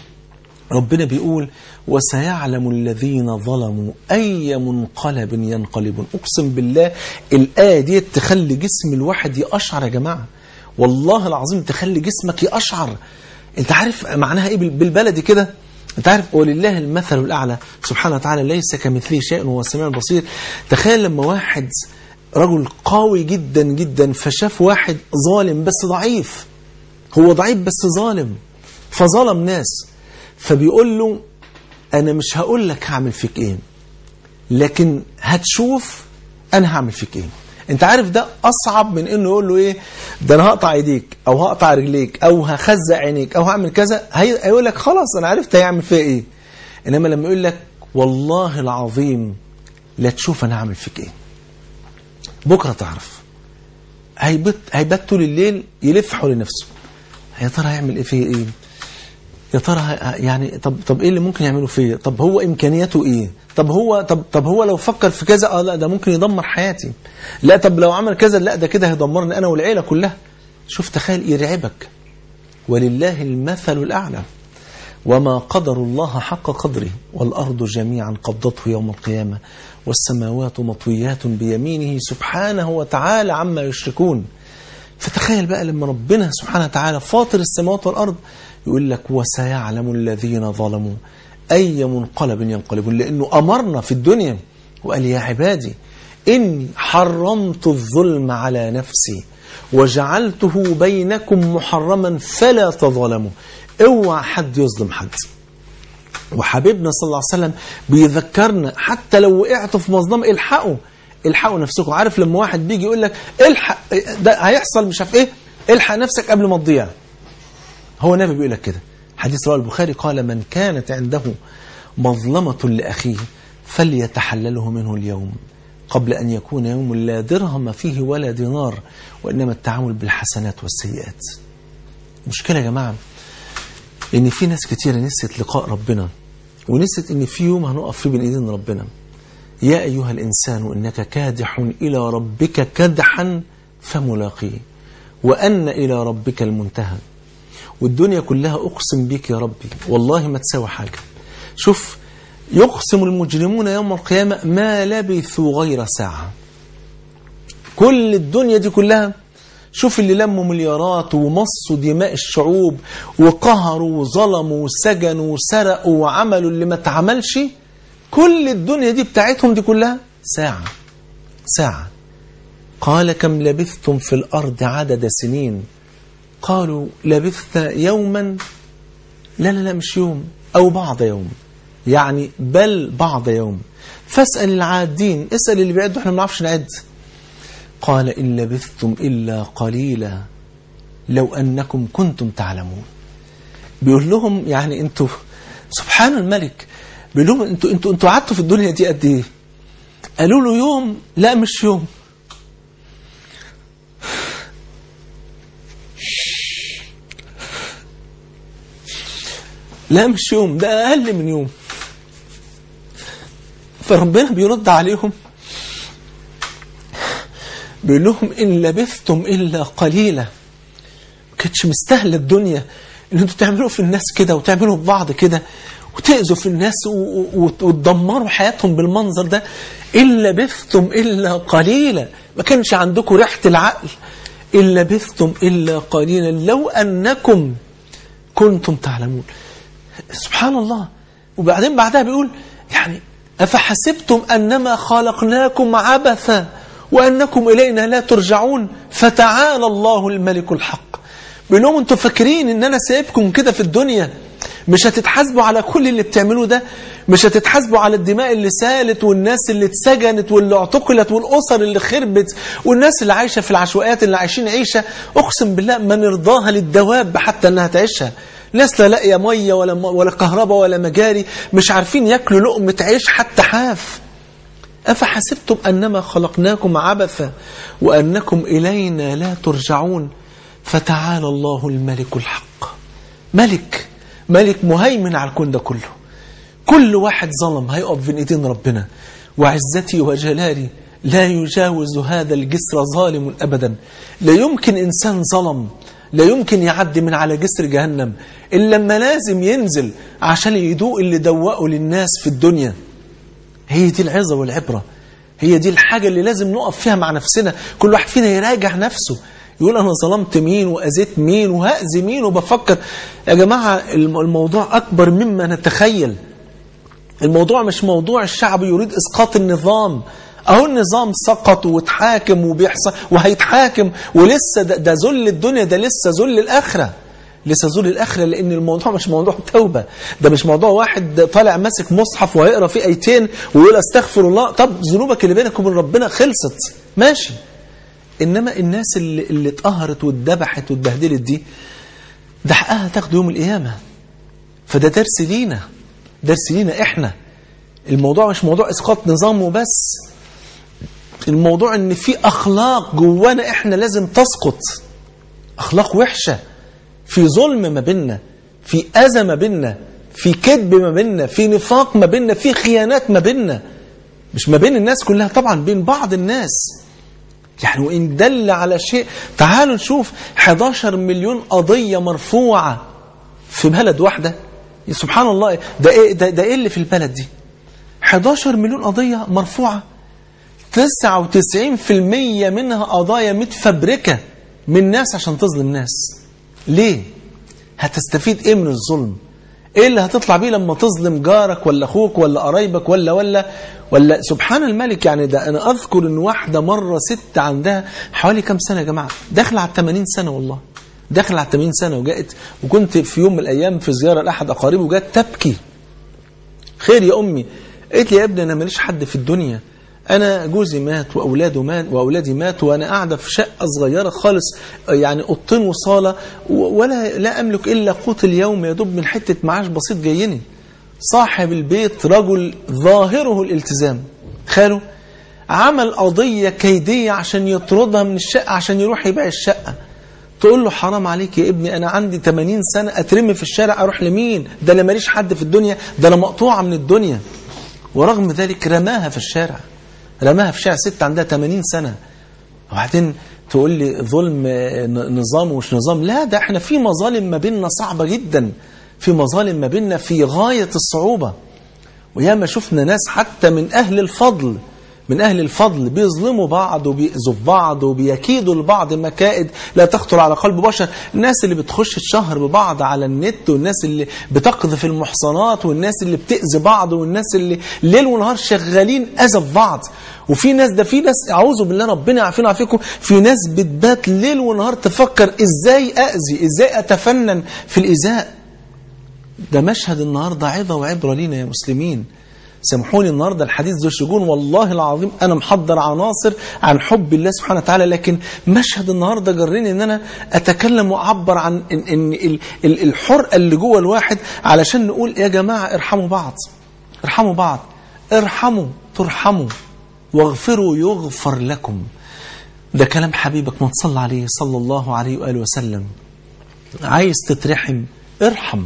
ربنا بيقول وسيعلم الذين ظلموا أي منقلب ينقلبون أقسم بالله الآية دي تخلي جسم الواحد يقشعر يا جماعة والله العظيم تخلي جسمك يقشعر انت عارف معناها ايه بال- بالبلدي كده انت عارف ولله المثل الأعلى سبحانه وتعالى ليس كمثله شيء وهو السميع البصير تخيل لما واحد رجل قوي جدا جدا فشاف واحد ظالم بس ضعيف هو ضعيف بس ظالم فظلم ناس فبيقول له انا مش هقول لك هعمل فيك ايه لكن هتشوف انا هعمل فيك ايه انت عارف ده اصعب من انه يقول له ايه ده انا هقطع ايديك او هقطع رجليك او هخزق عينيك او هعمل كذا هي- هيقول لك خلاص انا عرفت هيعمل فيا ايه انما لما يقول لك والله العظيم لا تشوف انا هعمل فيك ايه بكره تعرف هيبت هيبات طول الليل يلف حول نفسه يا ترى هيعمل ايه فيه ايه يا ترى ه- يعني طب طب ايه اللي ممكن يعمله فيا طب هو امكانياته ايه طب هو طب طب هو لو فكر في كذا اه لا ده ممكن يدمر حياتي لا طب لو عمل كذا لا ده كده هيدمرني انا والعيله كلها شوف تخيل يرعبك ولله المثل الاعلى وما قدر الله حق قدره والأرض جميعا قبضته يوم القيامة والسماوات مطويات بيمينه سبحانه وتعالى عما يشركون فتخيل بقى لما ربنا سبحانه وتعالى فاطر السماوات والأرض يقول لك وسيعلم الذين ظلموا أي منقلب ينقلبون لأنه أمرنا في الدنيا وقال يا عبادي إني حرمت الظلم على نفسي وجعلته بينكم محرما فلا تظلموا اوعى حد يظلم حد وحبيبنا صلى الله عليه وسلم بيذكرنا حتى لو وقعتوا في مظلمة الحقوا الحقوا نفسكم عارف لما واحد بيجي يقول لك الحق ده هيحصل مش عارف ايه الحق نفسك قبل ما تضيع هو النبي بيقول لك كده حديث رواه البخاري قال من كانت عنده مظلمة لأخيه فليتحلله منه اليوم قبل أن يكون يوم لا درهم فيه ولا دينار وإنما التعامل بالحسنات والسيئات مشكلة يا جماعة إن في ناس كتيرة نسيت لقاء ربنا ونسيت إن في يوم هنقف فيه بين إيدين ربنا يا أيها الإنسان إنك كادح إلى ربك كدحا فملاقيه وأن إلى ربك المنتهى والدنيا كلها أقسم بك يا ربي والله ما تساوي حاجة شوف يقسم المجرمون يوم القيامة ما لبثوا غير ساعة كل الدنيا دي كلها شوف اللي لموا مليارات ومصوا دماء الشعوب وقهروا وظلموا وسجنوا وسرقوا وعملوا اللي ما اتعملش كل الدنيا دي بتاعتهم دي كلها ساعة ساعة قال كم لبثتم في الأرض عدد سنين قالوا لبثت يوما لا لا لا مش يوم أو بعض يوم يعني بل بعض يوم فاسأل العادين اسأل اللي بيعدوا احنا ما نعرفش نعد قال إن لبثتم إلا قليلا لو أنكم كنتم تعلمون بيقول لهم يعني انتوا سبحان الملك بيقول لهم انتوا انتوا انتوا قعدتوا في الدنيا دي قد ايه قالوا له يوم لا مش يوم لا مش يوم ده أقل من يوم فربنا بيرد عليهم بيقول لهم إن لبثتم إلا قليلا ما كانتش مستاهلة الدنيا إن أنتوا تعملوا في الناس كده وتعملوا في بعض كده وتأذوا في الناس وتدمروا حياتهم بالمنظر ده إن لبثتم إلا قليلا ما كانش عندكم ريحة العقل إن لبثتم إلا قليلا لو أنكم كنتم تعلمون سبحان الله وبعدين بعدها بيقول يعني أفحسبتم أنما خلقناكم عبثا وأنكم إلينا لا ترجعون فتعالى الله الملك الحق بيقول لهم أنتم فاكرين أن أنا سايبكم كده في الدنيا مش هتتحاسبوا على كل اللي بتعملوه ده مش هتتحاسبوا على الدماء اللي سالت والناس اللي اتسجنت واللي اعتقلت والأسر اللي خربت والناس اللي عايشة في العشوائيات اللي عايشين عيشة أقسم بالله ما نرضاها للدواب حتى أنها تعيشها ناس لا لاقيه ميه ولا ولا كهرباء ولا مجاري مش عارفين ياكلوا لقمه عيش حتى حاف افحسبتم انما خلقناكم عبثا وانكم الينا لا ترجعون فتعالى الله الملك الحق ملك ملك مهيمن على الكون ده كله كل واحد ظلم هيقف بين ايدين ربنا وعزتي وجلالي لا يجاوز هذا الجسر ظالم ابدا لا يمكن انسان ظلم لا يمكن يعدي من على جسر جهنم إلا لما لازم ينزل عشان يدوق اللي دوقه للناس في الدنيا هي دي العظة والعبرة هي دي الحاجة اللي لازم نقف فيها مع نفسنا كل واحد فينا يراجع نفسه يقول أنا ظلمت مين وأذيت مين وهأذي مين وبفكر يا جماعة الموضوع أكبر مما نتخيل الموضوع مش موضوع الشعب يريد إسقاط النظام اهو النظام سقط واتحاكم وبيحصل وهيتحاكم ولسه ده, ده ذل الدنيا ده لسه ذل الاخره لسه ذل الاخره لان الموضوع مش موضوع توبه ده مش موضوع واحد طالع ماسك مصحف وهيقرا فيه ايتين ويقول استغفر الله طب ذنوبك اللي بينك وبين ربنا خلصت ماشي انما الناس اللي اللي اتقهرت واتذبحت واتبهدلت دي ده حقها تاخده يوم القيامه فده درس لينا درس لينا احنا الموضوع مش موضوع اسقاط نظام وبس الموضوع ان في اخلاق جوانا احنا لازم تسقط اخلاق وحشه في ظلم ما بيننا في اذى ما بيننا في كذب ما بيننا في نفاق ما بيننا في خيانات ما بيننا مش ما بين الناس كلها طبعا بين بعض الناس يعني وإن دل على شيء تعالوا نشوف 11 مليون قضية مرفوعة في بلد واحدة سبحان الله ده إيه, ده, ده إيه اللي في البلد دي 11 مليون قضية مرفوعة 99% منها قضايا متفبركة من ناس عشان تظلم ناس ليه هتستفيد ايه من الظلم ايه اللي هتطلع بيه لما تظلم جارك ولا اخوك ولا قرايبك ولا ولا ولا سبحان الملك يعني ده انا اذكر ان واحده مره ست عندها حوالي كام سنه يا جماعه داخله على 80 سنه والله داخله على 80 سنه وجاءت وكنت في يوم من الايام في زياره لاحد اقاربي وجات تبكي خير يا امي قالت لي يا ابني انا ماليش حد في الدنيا انا جوزي مات واولاده مات واولادي ماتوا وانا قاعده في شقه صغيره خالص يعني اوضتين وصاله ولا لا املك الا قوت اليوم يا دوب من حته معاش بسيط جايني صاحب البيت رجل ظاهره الالتزام خاله عمل قضيه كيديه عشان يطردها من الشقه عشان يروح يبيع الشقه تقول له حرام عليك يا ابني انا عندي 80 سنه اترمي في الشارع اروح لمين ده انا ماليش حد في الدنيا ده انا مقطوعه من الدنيا ورغم ذلك رماها في الشارع رماها في شارع ست عندها 80 سنة وبعدين تقول لي ظلم نظام ومش نظام لا ده احنا في مظالم ما بيننا صعبة جدا في مظالم ما بيننا في غاية الصعوبة وياما شفنا ناس حتى من أهل الفضل من أهل الفضل بيظلموا بعض وبيأذوا بعض وبيكيدوا لبعض مكائد لا تخطر على قلب بشر الناس اللي بتخش تشهر ببعض على النت والناس اللي بتقذف المحصنات والناس اللي بتأذي بعض والناس اللي ليل ونهار شغالين أذى في بعض وفي ناس ده في ناس اعوذ بالله ربنا يعافينا ويعافيكم في ناس بتبات ليل ونهار تفكر ازاي اذي ازاي اتفنن في الايذاء ده مشهد النهارده عظه وعبره لينا يا مسلمين سامحوني النهارده الحديث ذو الشجون والله العظيم انا محضر عناصر عن حب الله سبحانه وتعالى لكن مشهد النهارده جرني ان انا اتكلم واعبر عن ان, إن الحرقه اللي جوه الواحد علشان نقول يا جماعه ارحموا بعض ارحموا بعض ارحموا ترحموا واغفروا يغفر لكم ده كلام حبيبك ما تصلى عليه صلى الله عليه وآله وسلم عايز تترحم ارحم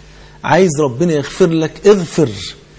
عايز ربنا يغفر لك اغفر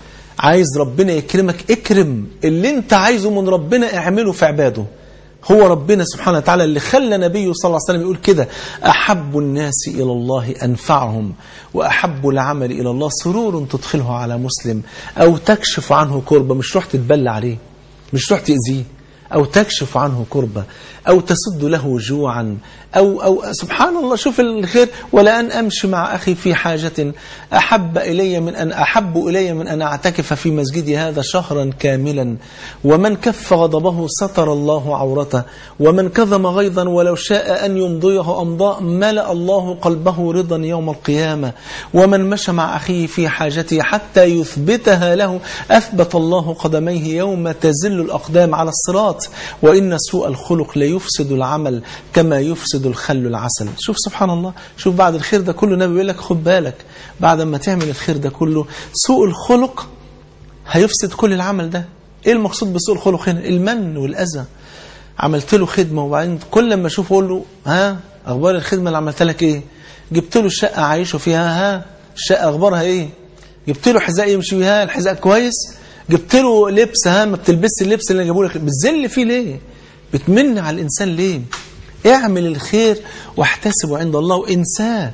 عايز ربنا يكرمك اكرم اللي انت عايزه من ربنا اعمله في عباده هو ربنا سبحانه وتعالى اللي خلى نبيه صلى الله عليه وسلم يقول كده أحب الناس إلى الله أنفعهم وأحب العمل إلى الله سرور تدخله على مسلم أو تكشف عنه كربة مش تروح تتبلى عليه مش تروح تأذيه أو تكشف عنه كربة أو تسد له جوعا أو, أو سبحان الله شوف الخير ولا أن أمشي مع أخي في حاجة أحب إلي من أن أحب إلي من أن أعتكف في مسجدي هذا شهرا كاملا ومن كف غضبه ستر الله عورته ومن كظم غيظا ولو شاء أن يمضيه أمضاء ملأ الله قلبه رضا يوم القيامة ومن مشى مع أخيه في حاجته حتى يثبتها له أثبت الله قدميه يوم تزل الأقدام على الصراط وإن سوء الخلق ليفسد العمل كما يفسد الخل العسل شوف سبحان الله شوف بعد الخير ده كله النبي بيقول لك خد بالك بعد ما تعمل الخير ده كله سوء الخلق هيفسد كل العمل ده ايه المقصود بسوء الخلق هنا المن والأذى عملت له خدمة وبعدين كل لما اشوفه اقول له ها اخبار الخدمة اللي عملت لك ايه جبت له الشقة عايشه فيها ها الشقة اخبارها ايه جبت له حذاء يمشي بيها الحذاء كويس جبت له لبس ها ما بتلبسش اللبس اللي جابه لك بتذل فيه ليه بتمن على الانسان ليه اعمل الخير واحتسبه عند الله وانساه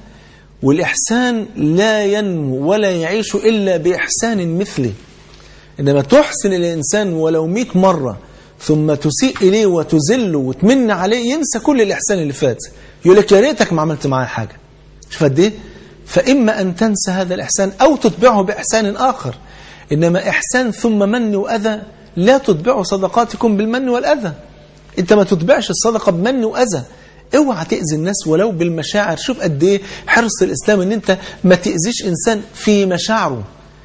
والإحسان لا ينمو ولا يعيش إلا بإحسان مثله إنما تحسن الإنسان ولو مئة مرة ثم تسيء إليه وتذله وتمن عليه ينسى كل الإحسان اللي فات يقول لك يا ريتك ما عملت معاه حاجة شوف قد إيه فإما أن تنسى هذا الإحسان أو تتبعه بإحسان آخر إنما إحسان ثم من وأذى لا تتبعوا صدقاتكم بالمن والأذى أنت ما تتبعش الصدقة بمن وأذى اوعى تأذي الناس ولو بالمشاعر شوف قد ايه حرص الإسلام ان انت ما تأذيش إنسان في مشاعره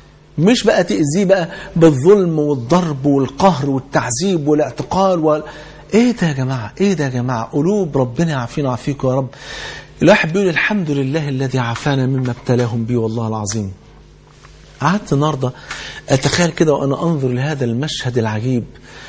مش بقى تأذيه بقى بالظلم والضرب والقهر والتعذيب والاعتقال وال... ايه ده يا جماعة ايه ده يا جماعة قلوب ربنا يعافينا ويعافيكم يا رب الواحد بيقول الحمد لله الذي عافانا مما ابتلاهم به والله العظيم قعدت النهارده اتخيل كده وانا انظر لهذا المشهد العجيب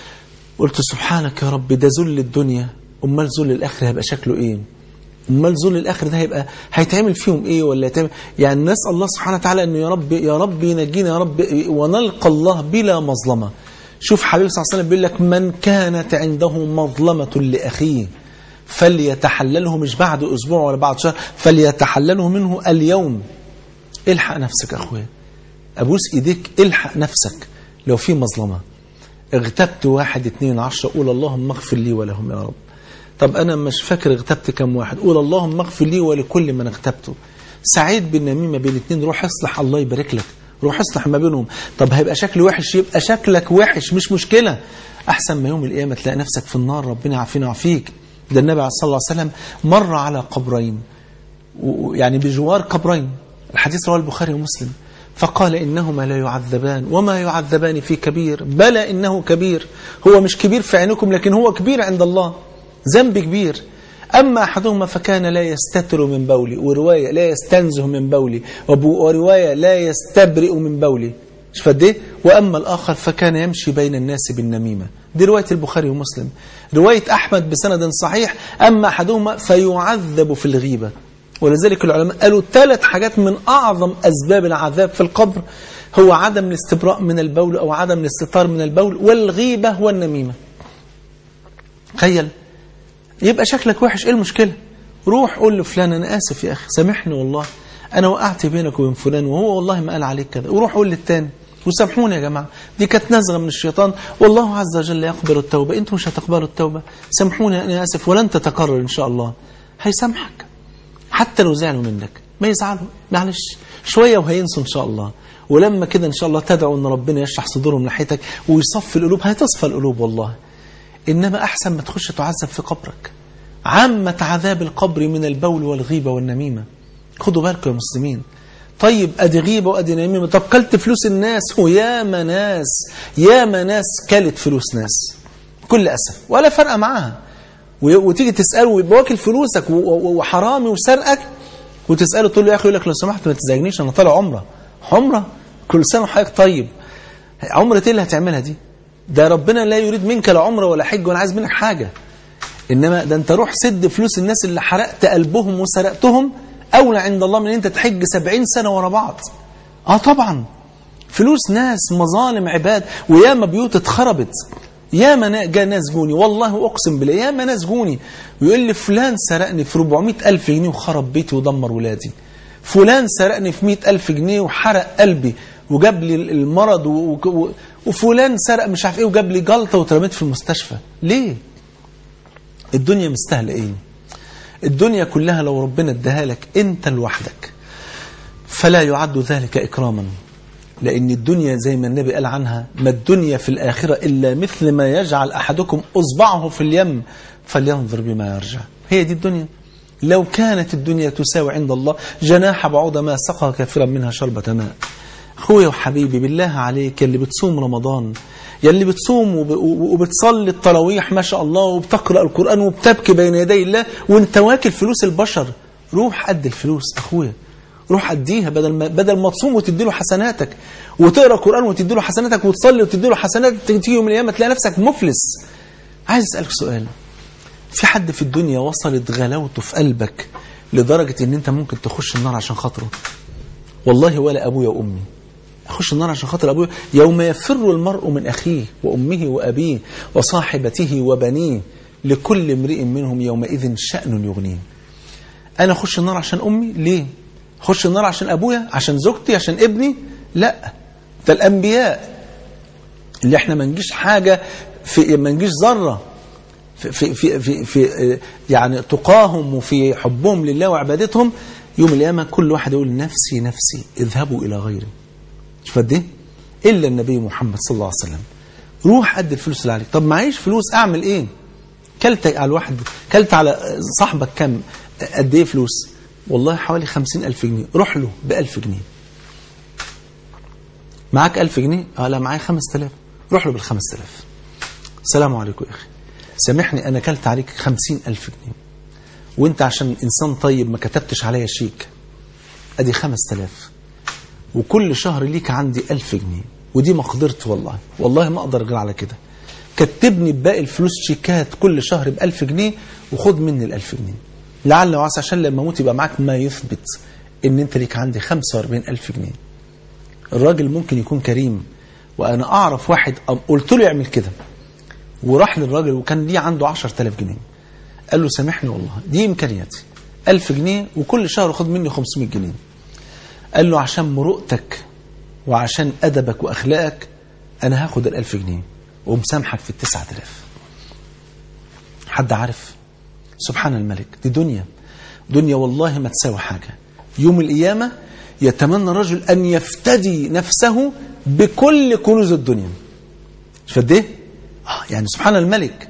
قلت سبحانك يا رب ده ذل الدنيا امال ذل الاخره هيبقى شكله ايه امال ذل الاخره ده هيبقى هيتعمل فيهم ايه ولا يتعمل يعني نسال الله سبحانه وتعالى انه يا رب يا رب ينجينا يا رب ونلقى الله بلا مظلمه شوف حبيبي صلى الله عليه وسلم بيقول لك من كانت عنده مظلمه لاخيه فليتحلله مش بعد اسبوع ولا بعد شهر فليتحلله منه اليوم الحق نفسك يا اخويا ابوس ايديك الحق نفسك لو في مظلمه اغتبت واحد اتنين عشرة قول اللهم اغفر لي ولهم يا رب طب أنا مش فاكر اغتبت كم واحد قول اللهم اغفر لي ولكل من اغتبته سعيد بالنميمة بين اتنين روح اصلح الله يبارك لك روح اصلح ما بينهم طب هيبقى شكل وحش يبقى شكلك وحش مش مشكلة أحسن ما يوم القيامة تلاقي نفسك في النار ربنا يعافينا ويعافيك ده النبي صلى الله عليه وسلم مر على قبرين يعني بجوار قبرين الحديث رواه البخاري ومسلم فقال إنهما لا يعذبان وما يعذبان في كبير بلى إنه كبير هو مش كبير في عينكم لكن هو كبير عند الله ذنب كبير أما أحدهما فكان لا يستتر من بولي ورواية لا يستنزه من بولي ورواية لا يستبرئ من بولي مش فده وأما الآخر فكان يمشي بين الناس بالنميمة دي رواية البخاري ومسلم رواية أحمد بسند صحيح أما أحدهما فيعذب في الغيبة ولذلك العلماء قالوا ثلاث حاجات من أعظم أسباب العذاب في القبر هو عدم الاستبراء من البول أو عدم الاستطار من البول والغيبة والنميمة تخيل يبقى شكلك وحش ايه المشكلة روح قول لفلان انا اسف يا اخي سامحني والله انا وقعت بينك وبين فلان وهو والله ما قال عليك كذا وروح قول للتاني وسامحوني يا جماعة دي كانت نزغة من الشيطان والله عز وجل يقبل التوبة انتم مش هتقبلوا التوبة سامحوني انا اسف ولن تتكرر ان شاء الله هيسامحك حتى لو زعلوا منك ما يزعلوا معلش شوية وهينسوا ان شاء الله ولما كده ان شاء الله تدعو ان ربنا يشرح صدورهم ناحيتك ويصفي القلوب هتصفى القلوب والله إنما أحسن ما تخش تعذب في قبرك عامة عذاب القبر من البول والغيبة والنميمة خدوا بالكم يا مسلمين طيب أدي غيبة وأدي نميمة طب كلت فلوس الناس ويا ناس يا ناس كلت فلوس ناس كل أسف ولا فرق معاها وتيجي تسأله ويبقى واكل فلوسك وحرامي وسرقك وتسأله تقول له يا أخي يقول لك لو سمحت ما تزعجنيش أنا طالع عمرة عمرة كل سنة وحضرتك طيب عمرة إيه اللي هتعملها دي ده ربنا لا يريد منك لا عمره ولا حج ولا عايز منك حاجة إنما ده أنت روح سد فلوس الناس اللي حرقت قلبهم وسرقتهم أولى عند الله من أن أنت تحج سبعين سنة ورا بعض آه طبعا فلوس ناس مظالم عباد وياما بيوت اتخربت ياما جاء ناس جوني والله أقسم بالله ياما ناس جوني ويقول لي فلان سرقني في 400 ألف جنيه وخرب بيتي ودمر ولادي فلان سرقني في 100 ألف جنيه وحرق قلبي وجاب لي المرض و... و... وفلان سرق مش عارف ايه وجاب لي جلطه واترميت في المستشفى ليه الدنيا مستاهله ايه الدنيا كلها لو ربنا اداها لك انت لوحدك فلا يعد ذلك اكراما لان الدنيا زي ما النبي قال عنها ما الدنيا في الاخره الا مثل ما يجعل احدكم اصبعه في اليم فلينظر بما يرجع هي دي الدنيا لو كانت الدنيا تساوي عند الله جناح بعوضة ما سقى كثيرا منها شربة ماء اخويا وحبيبي بالله عليك اللي بتصوم رمضان يلي بتصوم وب... وبتصلي التراويح ما شاء الله وبتقرأ القرآن وبتبكي بين يدي الله وانت واكل فلوس البشر روح قد الفلوس اخويا روح اديها بدل ما بدل ما تصوم وتدي له حسناتك وتقرا قرآن وتدي له حسناتك وتصلي وتدي له حسناتك تيجي يوم من الايام تلاقي نفسك مفلس عايز اسالك سؤال في حد في الدنيا وصلت غلاوته في قلبك لدرجة ان انت ممكن تخش النار عشان خاطره والله ولا ابويا وامي اخش النار عشان خاطر ابويا يوم يفر المرء من اخيه وامه وابيه وصاحبته وبنيه لكل امرئ منهم يومئذ شأن يغنيه انا اخش النار عشان امي ليه اخش النار عشان ابويا عشان زوجتي عشان ابني لا ده الانبياء اللي احنا ما نجيش حاجه في ما نجيش ذره في في في في, في يعني تقاهم وفي حبهم لله وعبادتهم يوم القيامه كل واحد يقول نفسي نفسي اذهبوا الى غيري شوف قد ايه الا النبي محمد صلى الله عليه وسلم روح قد الفلوس اللي عليك طب معيش فلوس اعمل ايه كلت على الواحد كلت على صاحبك كم قد ايه فلوس والله حوالي خمسين ألف جنيه روح له بألف جنيه معاك ألف جنيه اه لا معايا خمس تلاف روح له بالخمس تلاف السلام عليكم يا أخي سامحني أنا كلت عليك خمسين ألف جنيه وانت عشان إنسان طيب ما كتبتش عليا شيك أدي خمس تلاف وكل شهر ليك عندي ألف جنيه ودي مقدرتي والله والله ما أقدر غير على كده كتبني بباقي الفلوس شيكات كل شهر بألف جنيه وخد مني الألف جنيه لعل وعسى عشان لما اموت يبقى معاك ما يثبت ان انت ليك عندي 45 ألف جنيه الراجل ممكن يكون كريم وانا اعرف واحد قلت له يعمل كده وراح للراجل وكان ليه عنده 10000 جنيه قال له سامحني والله دي امكانياتي 1000 جنيه وكل شهر خد مني 500 جنيه قال له عشان مرؤتك وعشان ادبك واخلاقك انا هاخد ال1000 جنيه ومسامحك في ال 9000 حد عارف سبحان الملك دي دنيا دنيا والله ما تساوي حاجة يوم القيامة يتمنى الرجل أن يفتدي نفسه بكل كنوز الدنيا مش فد ايه؟ آه يعني سبحان الملك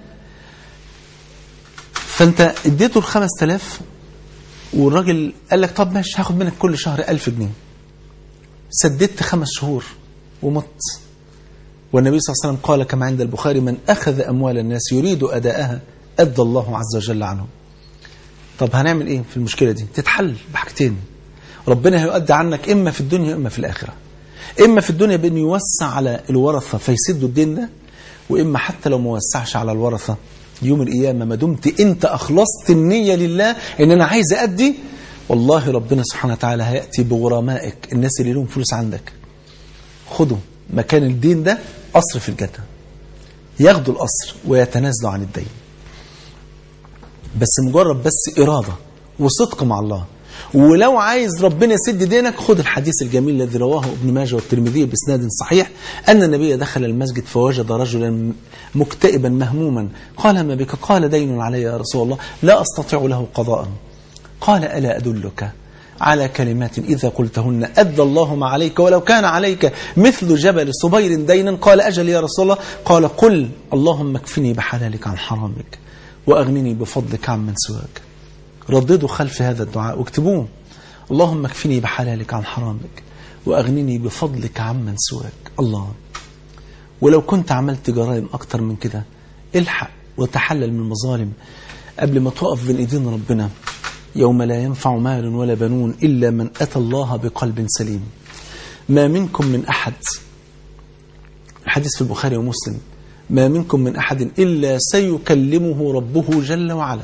فانت اديته الخمس تلاف والراجل قال لك طب ماشي هاخد منك كل شهر ألف جنيه سددت خمس شهور ومت والنبي صلى الله عليه وسلم قال كما عند البخاري من أخذ أموال الناس يريد أداءها أدى الله عز وجل عنه طب هنعمل إيه في المشكلة دي تتحل بحاجتين ربنا هيؤدي عنك إما في الدنيا إما في الآخرة إما في الدنيا بأنه يوسع على الورثة فيسدوا الدين ده وإما حتى لو ما وسعش على الورثة يوم القيامة ما دمت أنت أخلصت النية لله إن أنا عايز أدي والله ربنا سبحانه وتعالى هيأتي بغرمائك الناس اللي لهم فلوس عندك خدوا مكان الدين ده قصر في الجنة ياخدوا القصر ويتنازلوا عن الدين بس مجرد بس إرادة وصدق مع الله ولو عايز ربنا يسد دينك خد الحديث الجميل الذي رواه ابن ماجه والترمذي باسناد صحيح أن النبي دخل المسجد فوجد رجلا مكتئبا مهموما قال ما بك قال دين علي يا رسول الله لا أستطيع له قضاء قال ألا أدلك على كلمات إذا قلتهن أدى الله ما عليك ولو كان عليك مثل جبل صبير دينا قال أجل يا رسول الله قال قل اللهم اكفني بحلالك عن حرامك وأغنني بفضلك عن من سواك رددوا خلف هذا الدعاء واكتبوه اللهم اكفني بحلالك عن حرامك وأغنني بفضلك عن من سواك الله ولو كنت عملت جرائم أكتر من كده الحق وتحلل من المظالم قبل ما تقف بين ايدين ربنا يوم لا ينفع مال ولا بنون إلا من أتى الله بقلب سليم ما منكم من أحد الحديث في البخاري ومسلم ما منكم من أحد إلا سيكلمه ربه جل وعلا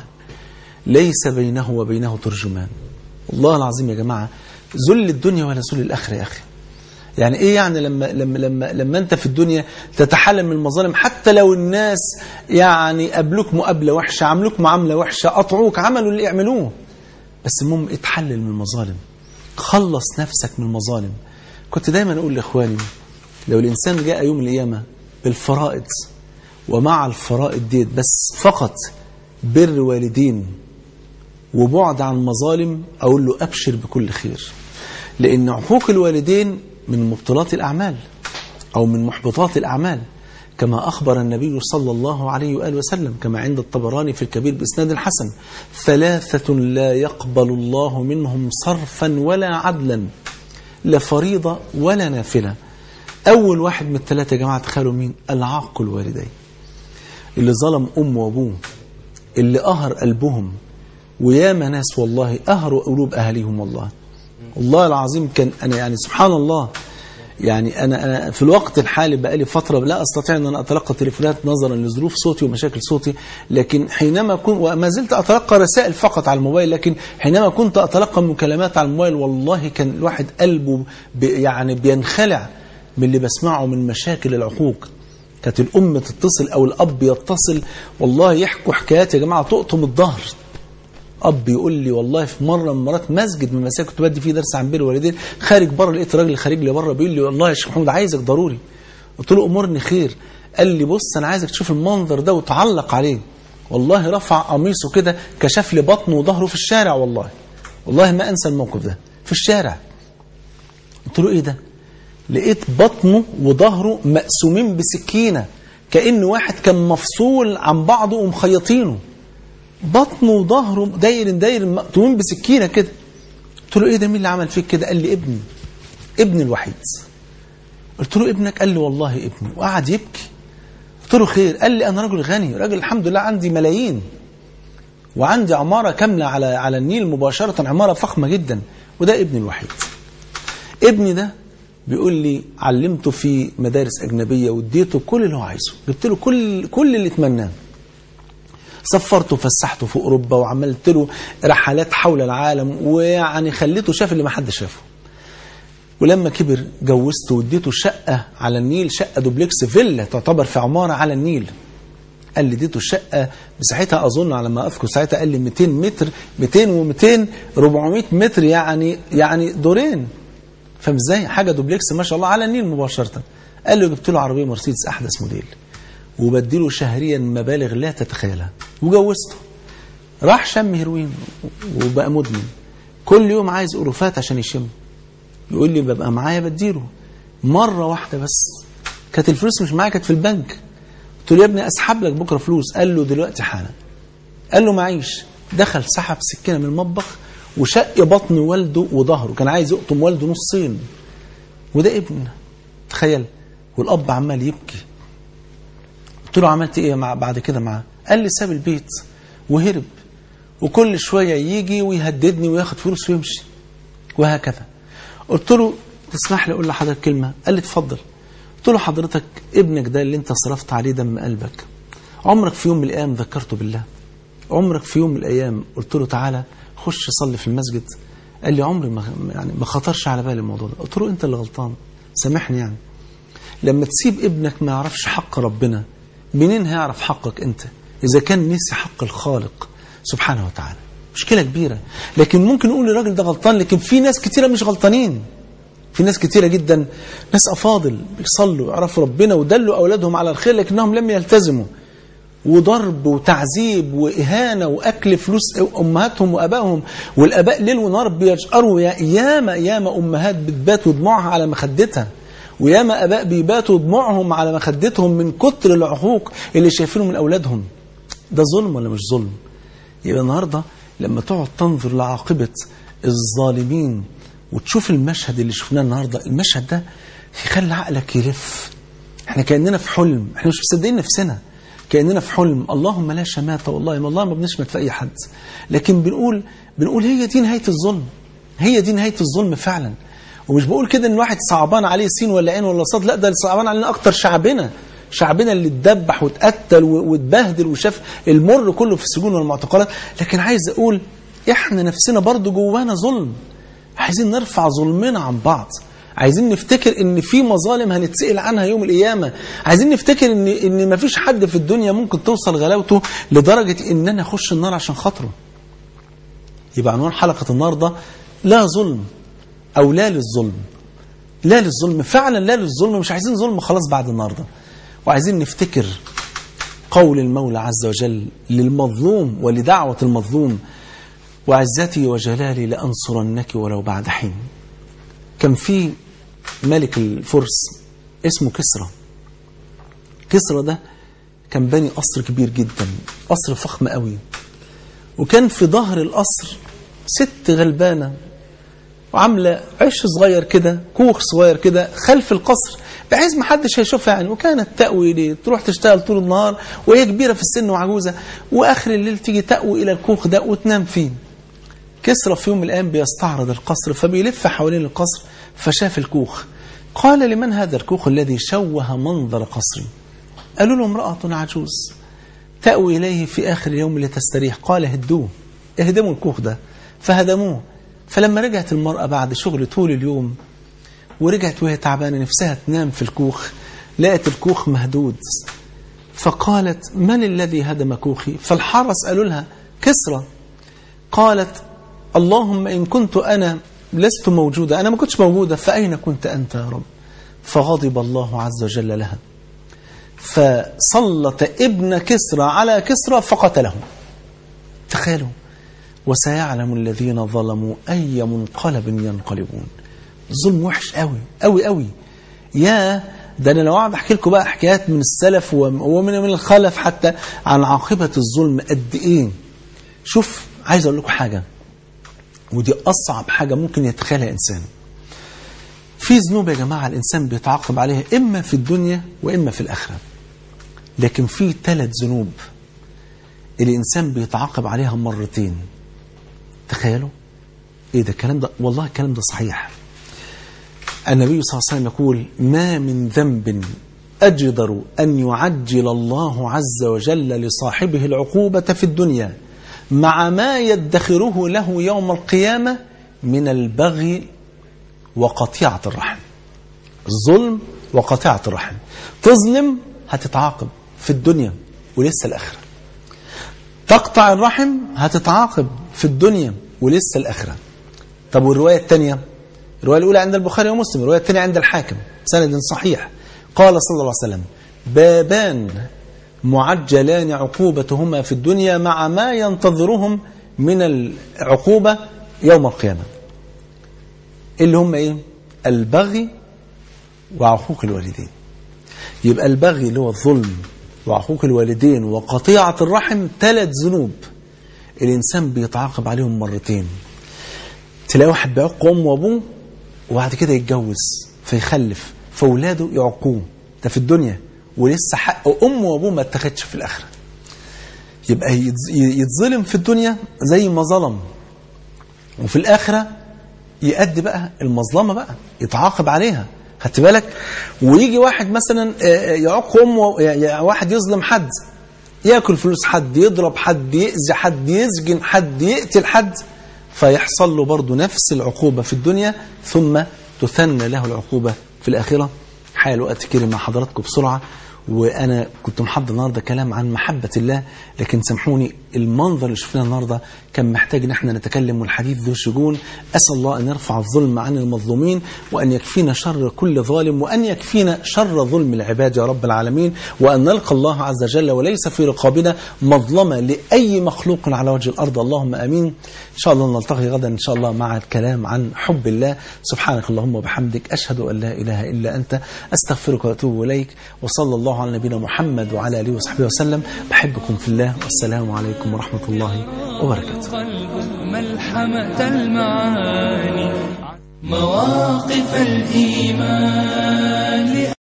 ليس بينه وبينه ترجمان والله العظيم يا جماعة ذل الدنيا ولا ذل الآخرة يا أخي يعني ايه يعني لما لما لما لما انت في الدنيا تتحلم من المظالم حتى لو الناس يعني قابلوك مقابله وحشه عملوك معامله وحشه قطعوك عملوا اللي يعملوه بس المهم اتحلل من المظالم خلص نفسك من المظالم كنت دايما اقول لاخواني لو الانسان جاء يوم القيامه بالفرائض ومع الفرائض ديت بس فقط بر والدين وبعد عن مظالم اقول له ابشر بكل خير لان عقوق الوالدين من مبطلات الأعمال أو من محبطات الأعمال كما أخبر النبي صلى الله عليه وآله وسلم كما عند الطبراني في الكبير بإسناد حسن ثلاثة لا يقبل الله منهم صرفا ولا عدلا لا فريضة ولا نافلة أول واحد من الثلاثة يا جماعة تخيلوا مين العاق الوالدين اللي ظلم أمه وأبوه اللي قهر قلبهم وياما ناس والله قهروا قلوب أهاليهم والله والله العظيم كان أنا يعني سبحان الله يعني أنا, أنا في الوقت الحالي بقالي فترة لا أستطيع أن أنا أتلقى تليفونات نظرا لظروف صوتي ومشاكل صوتي لكن حينما كنت وما زلت أتلقى رسائل فقط على الموبايل لكن حينما كنت أتلقى مكالمات على الموبايل والله كان الواحد قلبه بي يعني بينخلع من اللي بسمعه من مشاكل العقوق كانت الأم تتصل أو الأب يتصل والله يحكوا حكايات يا جماعة تقطم الظهر اب يقول لي والله في مره من مرات مسجد من المساجد كنت بدي فيه درس عن بر الوالدين خارج بره لقيت راجل خارج لي بره بيقول لي والله يا شيخ محمود عايزك ضروري قلت له امرني خير قال لي بص انا عايزك تشوف المنظر ده وتعلق عليه والله رفع قميصه كده كشف لي بطنه وظهره في الشارع والله والله ما انسى الموقف ده في الشارع قلت له ايه ده لقيت بطنه وظهره مقسومين بسكينه كان واحد كان مفصول عن بعضه ومخيطينه بطنه وظهره داير داير مقطوعين بسكينه كده قلت له ايه ده مين اللي عمل فيك كده قال لي ابني ابني الوحيد قلت له ابنك قال لي والله ابني وقعد يبكي قلت له خير قال لي انا راجل غني راجل الحمد لله عندي ملايين وعندي عماره كامله على على النيل مباشره عماره فخمه جدا وده ابني الوحيد ابني ده بيقول لي علمته في مدارس اجنبيه واديته كل اللي هو عايزه جبت له كل كل اللي اتمناه سفرته وفسحته في اوروبا وعملت له رحلات حول العالم ويعني خليته شاف اللي ما حد شافه ولما كبر جوزته واديته شقه على النيل شقه دوبلكس فيلا تعتبر في عماره على النيل قال لي اديته الشقه بساعتها اظن على ما اذكر ساعتها قال لي 200 متر 200 و200 400 متر يعني يعني دورين فاهم ازاي حاجه دوبلكس ما شاء الله على النيل مباشره قال له جبت له عربيه مرسيدس احدث موديل وبديله شهريا مبالغ لا تتخيلها وجوزته راح شم هيروين وبقى مدمن كل يوم عايز ألوفات عشان يشم يقول لي ببقى معايا بديله مرة واحدة بس كانت الفلوس مش معايا كانت في البنك قلت له يا ابني اسحب لك بكره فلوس قال له دلوقتي حالا قال له معيش دخل سحب سكينه من المطبخ وشق بطن والده وظهره كان عايز يقطم والده نصين وده ابن تخيل والاب عمال يبكي قلت له عملت ايه مع بعد كده معاه قال لي ساب البيت وهرب وكل شويه يجي ويهددني وياخد فلوس ويمشي وهكذا قلت له تسمح لي اقول لحضرتك كلمه قال لي اتفضل قلت له حضرتك ابنك ده اللي انت صرفت عليه دم قلبك عمرك في يوم من الايام ذكرته بالله عمرك في يوم من الايام قلت له تعالى خش صلي في المسجد قال لي عمري ما يعني ما خطرش على بالي الموضوع ده قلت له انت اللي غلطان سامحني يعني لما تسيب ابنك ما يعرفش حق ربنا منين هيعرف حقك انت اذا كان نسي حق الخالق سبحانه وتعالى مشكله كبيره لكن ممكن نقول الراجل ده غلطان لكن في ناس كتيره مش غلطانين في ناس كتيرة جدا ناس أفاضل بيصلوا يعرفوا ربنا ودلوا أولادهم على الخير لكنهم لم يلتزموا وضرب وتعذيب وإهانة وأكل فلوس أمهاتهم وأبائهم والآباء ليل ونهار بيجأروا يا ياما ياما أمهات بتبات ودموعها على مخدتها وياما آباء بيباتوا دموعهم على مخدتهم من كتر العقوق اللي شايفينه من أولادهم ده ظلم ولا مش ظلم يبقى النهاردة لما تقعد تنظر لعاقبة الظالمين وتشوف المشهد اللي شفناه النهاردة المشهد ده يخلي عقلك يلف احنا كأننا في حلم احنا مش مصدقين نفسنا كأننا في حلم اللهم لا شماتة والله والله ما بنشمت في أي حد لكن بنقول بنقول هي دي نهاية الظلم هي دي نهاية الظلم فعلا ومش بقول كده ان الواحد صعبان عليه سين ولا عين ولا صاد لا ده صعبان علينا اكتر شعبنا شعبنا اللي اتدبح واتقتل واتبهدل وشاف المر كله في السجون والمعتقلات لكن عايز اقول احنا نفسنا برضو جوانا ظلم عايزين نرفع ظلمنا عن بعض عايزين نفتكر ان في مظالم هنتسأل عنها يوم القيامة عايزين نفتكر ان ان مفيش حد في الدنيا ممكن توصل غلاوته لدرجة ان انا اخش النار عشان خاطره يبقى عنوان حلقة النهاردة لا ظلم او لا للظلم لا للظلم فعلا لا للظلم مش عايزين ظلم خلاص بعد النهاردة وعايزين نفتكر قول المولى عز وجل للمظلوم ولدعوة المظلوم وعزتي وجلالي لأنصرنك ولو بعد حين كان في ملك الفرس اسمه كسرى كسرى ده كان باني قصر كبير جدا قصر فخم قوي وكان في ظهر القصر ست غلبانة وعاملة عش صغير كده كوخ صغير كده خلف القصر بحيث ما حدش هيشوفها يعني وكانت تأوي ليه تروح تشتغل طول النهار وهي كبيرة في السن وعجوزة وآخر الليل تيجي تأوي إلى الكوخ ده وتنام فيه كسرى في يوم من الأيام بيستعرض القصر فبيلف حوالين القصر فشاف الكوخ قال لمن هذا الكوخ الذي شوه منظر قصري قالوا له امرأة عجوز تأوي إليه في آخر اليوم لتستريح قال هدوه اهدموا الكوخ ده فهدموه فلما رجعت المرأة بعد شغل طول اليوم ورجعت وهي تعبانة نفسها تنام في الكوخ لقت الكوخ مهدود فقالت من الذي هدم كوخي فالحرس قالوا لها كسرى قالت اللهم إن كنت أنا لست موجودة أنا ما كنتش موجودة فأين كنت أنت يا رب فغضب الله عز وجل لها فسلط ابن كسرى على كسرى فقتله تخيلوا وسيعلم الذين ظلموا أي منقلب ينقلبون الظلم وحش قوي قوي قوي يا ده انا لو قاعد احكي لكم بقى حكايات من السلف ومن من الخلف حتى عن عاقبه الظلم قد ايه شوف عايز اقول لكم حاجه ودي اصعب حاجه ممكن يتخيلها انسان في ذنوب يا جماعه الانسان بيتعاقب عليها اما في الدنيا واما في الاخره لكن في ثلاث ذنوب الانسان بيتعاقب عليها مرتين تخيلوا ايه ده الكلام ده والله الكلام ده صحيح النبي صلى الله عليه وسلم يقول ما من ذنب أجدر أن يعجل الله عز وجل لصاحبه العقوبة في الدنيا مع ما يدخره له يوم القيامة من البغي وقطيعة الرحم الظلم وقطيعة الرحم تظلم هتتعاقب في الدنيا ولسه الآخرة تقطع الرحم هتتعاقب في الدنيا ولسه الآخرة طب والرواية الثانية الرواية الأولى عند البخاري ومسلم الرواية الثانية عند الحاكم سند صحيح قال صلى الله عليه وسلم بابان معجلان عقوبتهما في الدنيا مع ما ينتظرهم من العقوبة يوم القيامة اللي هم ايه البغي وعقوق الوالدين يبقى البغي اللي هو الظلم وعقوق الوالدين وقطيعة الرحم ثلاث ذنوب الإنسان بيتعاقب عليهم مرتين تلاقي واحد بيعق أمه وأبوه وبعد كده يتجوز فيخلف فاولاده يعقوه ده في الدنيا ولسه حق امه وابوه ما اتخدش في الاخره يبقى يتز- يتظلم في الدنيا زي ما ظلم وفي الآخرة يأدي بقى المظلمة بقى يتعاقب عليها خدت بالك ويجي واحد مثلا آه، يعق أمه يا- يا واحد يظلم حد ياكل فلوس حد يضرب حد يأذي حد يسجن حد يقتل حد فيحصل له برضه نفس العقوبة في الدنيا ثم تثنى له العقوبة في الآخرة حال الوقت كده مع حضراتكم بسرعة وانا كنت محضر النهارده كلام عن محبه الله لكن سامحوني المنظر اللي شفناه النهارده كان محتاج ان احنا نتكلم والحديث ذو شجون اسال الله ان يرفع الظلم عن المظلومين وان يكفينا شر كل ظالم وان يكفينا شر ظلم العباد يا رب العالمين وان نلقى الله عز وجل وليس في رقابنا مظلمه لاي مخلوق على وجه الارض اللهم امين ان شاء الله نلتقي غدا ان شاء الله مع الكلام عن حب الله سبحانك اللهم وبحمدك اشهد ان لا اله الا انت استغفرك واتوب اليك وصلى الله على نبينا محمد وعلى اله وصحبه وسلم بحبكم في الله والسلام عليكم ورحمه الله وبركاته قلبه ملحمة المعاني مواقف الإيمان